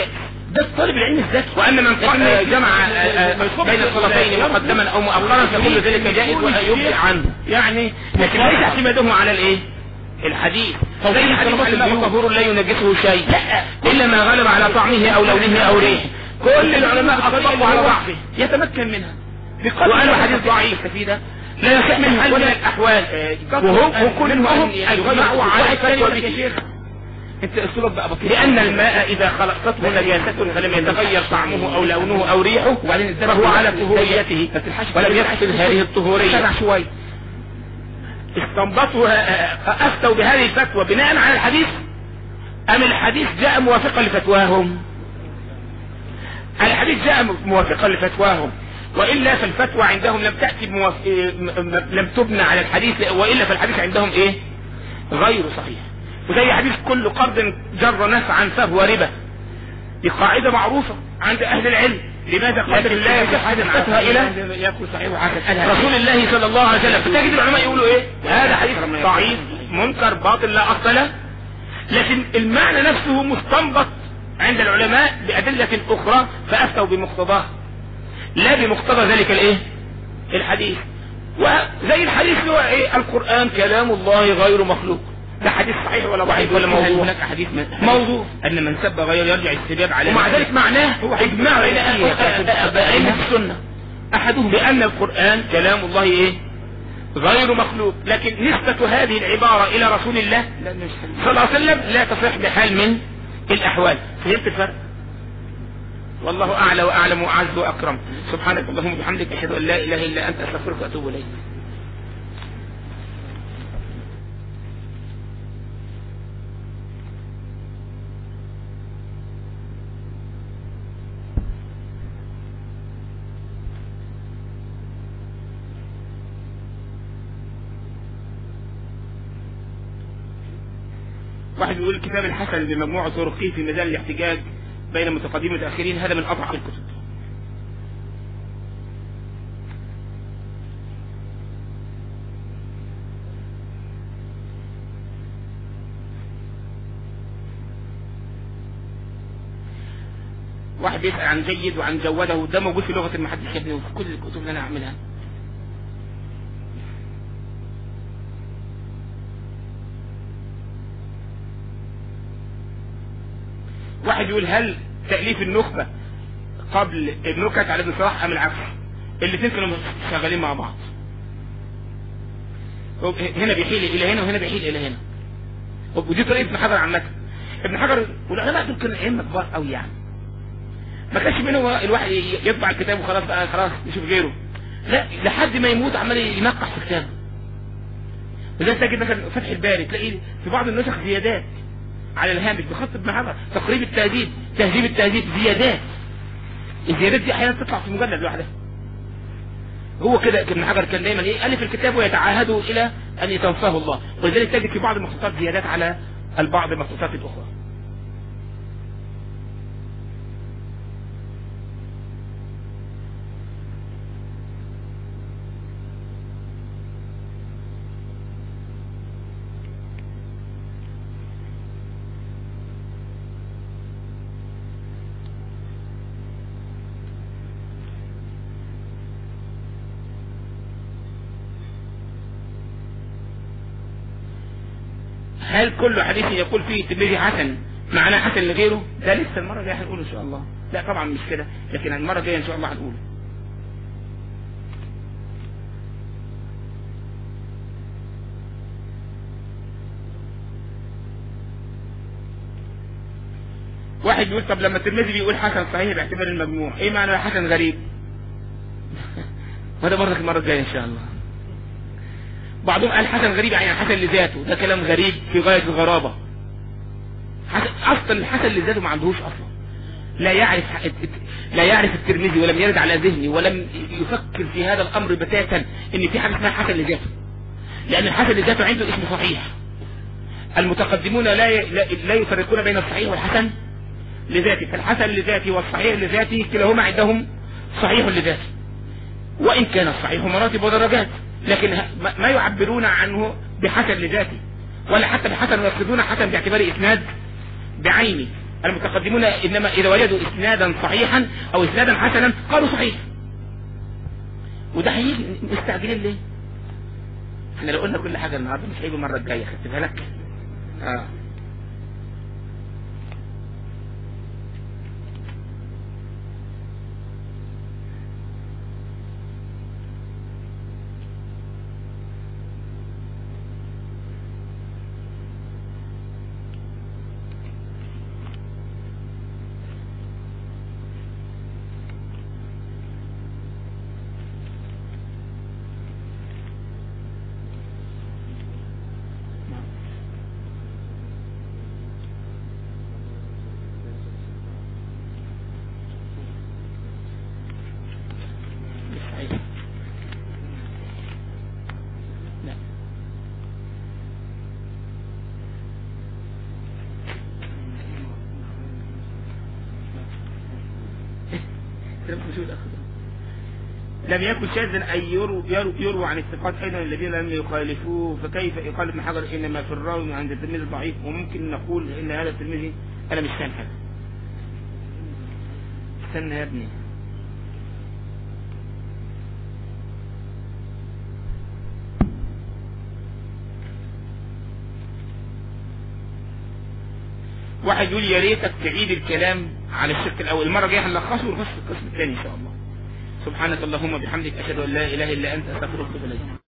ده الطالب العلم الذكي وأن من لكن قال- جمع آه، آه، بين الطرفين مقدما او مؤخرا فكل ذلك جائز ويبدع عنه يعني لكن ليس اعتمادهم على الايه الحديث زي الحديث الماء طهور لا ينجسه شيء الا ما غلب على طعمه او لونه او ريحه كل العلماء اطلقوا على ضعفه يتمكن منها وقالوا حديث ضعيف كده لا يصح من حال من الاحوال وهو وكلهم اجمعوا على الفتوى به انت اسلوبك بقى بطيء لان الماء اذا خلقته نجاسه فلم يتغير طعمه او لونه او ريحه فهو على طهوريته ولم يحصل هذه الطهوريه سمع شوية استنبطوا افتوا بهذه الفتوى بناء على الحديث ام الحديث جاء موافقا لفتواهم الحديث جاء موافقا لفتواهم والا فالفتوى عندهم لم تاتي بموافق... لم تبنى على الحديث والا فالحديث عندهم ايه غير صحيح وزي حديث كل قرض جر نفعا فهو ربا دي قاعدة معروفة عند أهل العلم لماذا قدر الله يحدثها إلى يأكل صحيح وحسن رسول الله صلى الله عليه وسلم فتجد العلماء يقولوا ايه هذا حديث ضعيف منكر باطل لا اصل له لكن المعنى نفسه مستنبط عند العلماء بأدلة أخرى فأفتوا بمقتضاه لا بمقتضى ذلك الايه الحديث وزي الحديث اللي هو ايه القرآن كلام الله غير مخلوق ده حديث صحيح ولا ضعيف ولا موضوع هناك حديث من موضوع أن من سب غير يرجع السباب على ومع ذلك معناه هو اجماع بين أهل أئمة السنة احدهم بان القرآن كلام الله ايه غير مخلوق لكن نسبة هذه العبارة الى رسول الله لا مش صلى الله عليه وسلم لا تصح بحال من الاحوال فهمت الفرق والله اعلى واعلم واعز واكرم سبحانك اللهم وبحمدك اشهد ان لا اله الا انت استغفرك واتوب اليك واحد بيقول الكتاب الحسن بمجموع طرقه في ميزان الاحتجاج بين المتقدمين والمتاخرين هذا من اضعف الكتب واحد بيسأل عن جيد وعن جوده ده موجود في لغة المحدث يا ابني وفي كل الكتب اللي انا اعملها واحد يقول هل تأليف النخبة قبل النكت على ابن صلاح ام العكس الاثنين كانوا شغالين مع بعض هو هنا بيحيل الى هنا وهنا بيحيل الى هنا ودي طريقة ابن حجر عامة ابن حجر والعلماء دول كانوا ائمة كبار قوي يعني ما كانش منهم الواحد يطبع الكتاب وخلاص بقى خلاص يشوف غيره لا لحد ما يموت عمال ينقح في كتابه وزي تجد مثلا فتح الباري تلاقي في بعض النسخ زيادات على الهامش بخط ابن حجر تقريب التهذيب تهذيب التهذيب زيادات الزيادات دي احيانا تطلع في مجلد لوحدها هو كده ابن حجر كان دايما ايه الف الكتاب ويتعاهد الى ان يتوفاه الله ولذلك تجد في بعض المخطوطات زيادات على البعض المخطوطات الاخرى هل كل حديث يقول فيه الترمذي حسن معناه حسن لغيره ده لسه المره الجايه هنقوله ان شاء الله لا طبعا مش كده لكن المره الجايه ان شاء الله هنقوله واحد بيقول طب لما الترمذي بيقول حسن صحيح باعتبار المجموع ايه معنى حسن غريب وهذا برضك المره الجايه ان شاء الله بعضهم قال حسن غريب يعني حسن لذاته ده كلام غريب في غاية الغرابة حسن اصلا الحسن لذاته ما عندهوش اصلا لا يعرف لا يعرف الترمذي ولم يرد على ذهنه ولم يفكر في هذا الامر بتاتا ان في حاجه اسمها حسن لذاته لان الحسن لذاته عنده اسم صحيح المتقدمون لا لا, لا يفرقون بين الصحيح والحسن لذاته فالحسن لذاته والصحيح لذاته كلاهما عندهم صحيح لذاته وان كان الصحيح مراتب ودرجات لكن ما يعبرون عنه بحسن لذاته ولا حتى بحسن يقصدون حسن باعتبار اسناد بعينه المتقدمون انما اذا وجدوا اسنادا صحيحا او اسنادا حسنا قالوا صحيح وده هيجي مستعجلين ليه احنا لو قلنا كل حاجه النهارده مش هيجي المره الجايه خدت بالك اه مش صحيح لا لم يكن شاذا أن يرو يرو يروى عن الثقات أيضا الذين لم يخالفوه فكيف يقال ابن حجر إنما في الراوي عند التلميذ ضعيف وممكن نقول إن هذا التلميذ أنا مش فاهم حاجة استنى يا ابني واحد يقول يا ريتك تعيد الكلام على الشق الاول المره الجايه هنلخصه ونخش في القسم الثاني ان شاء الله سبحانك اللهم وبحمدك اشهد ان لا اله الا انت استغفرك واتوب اليك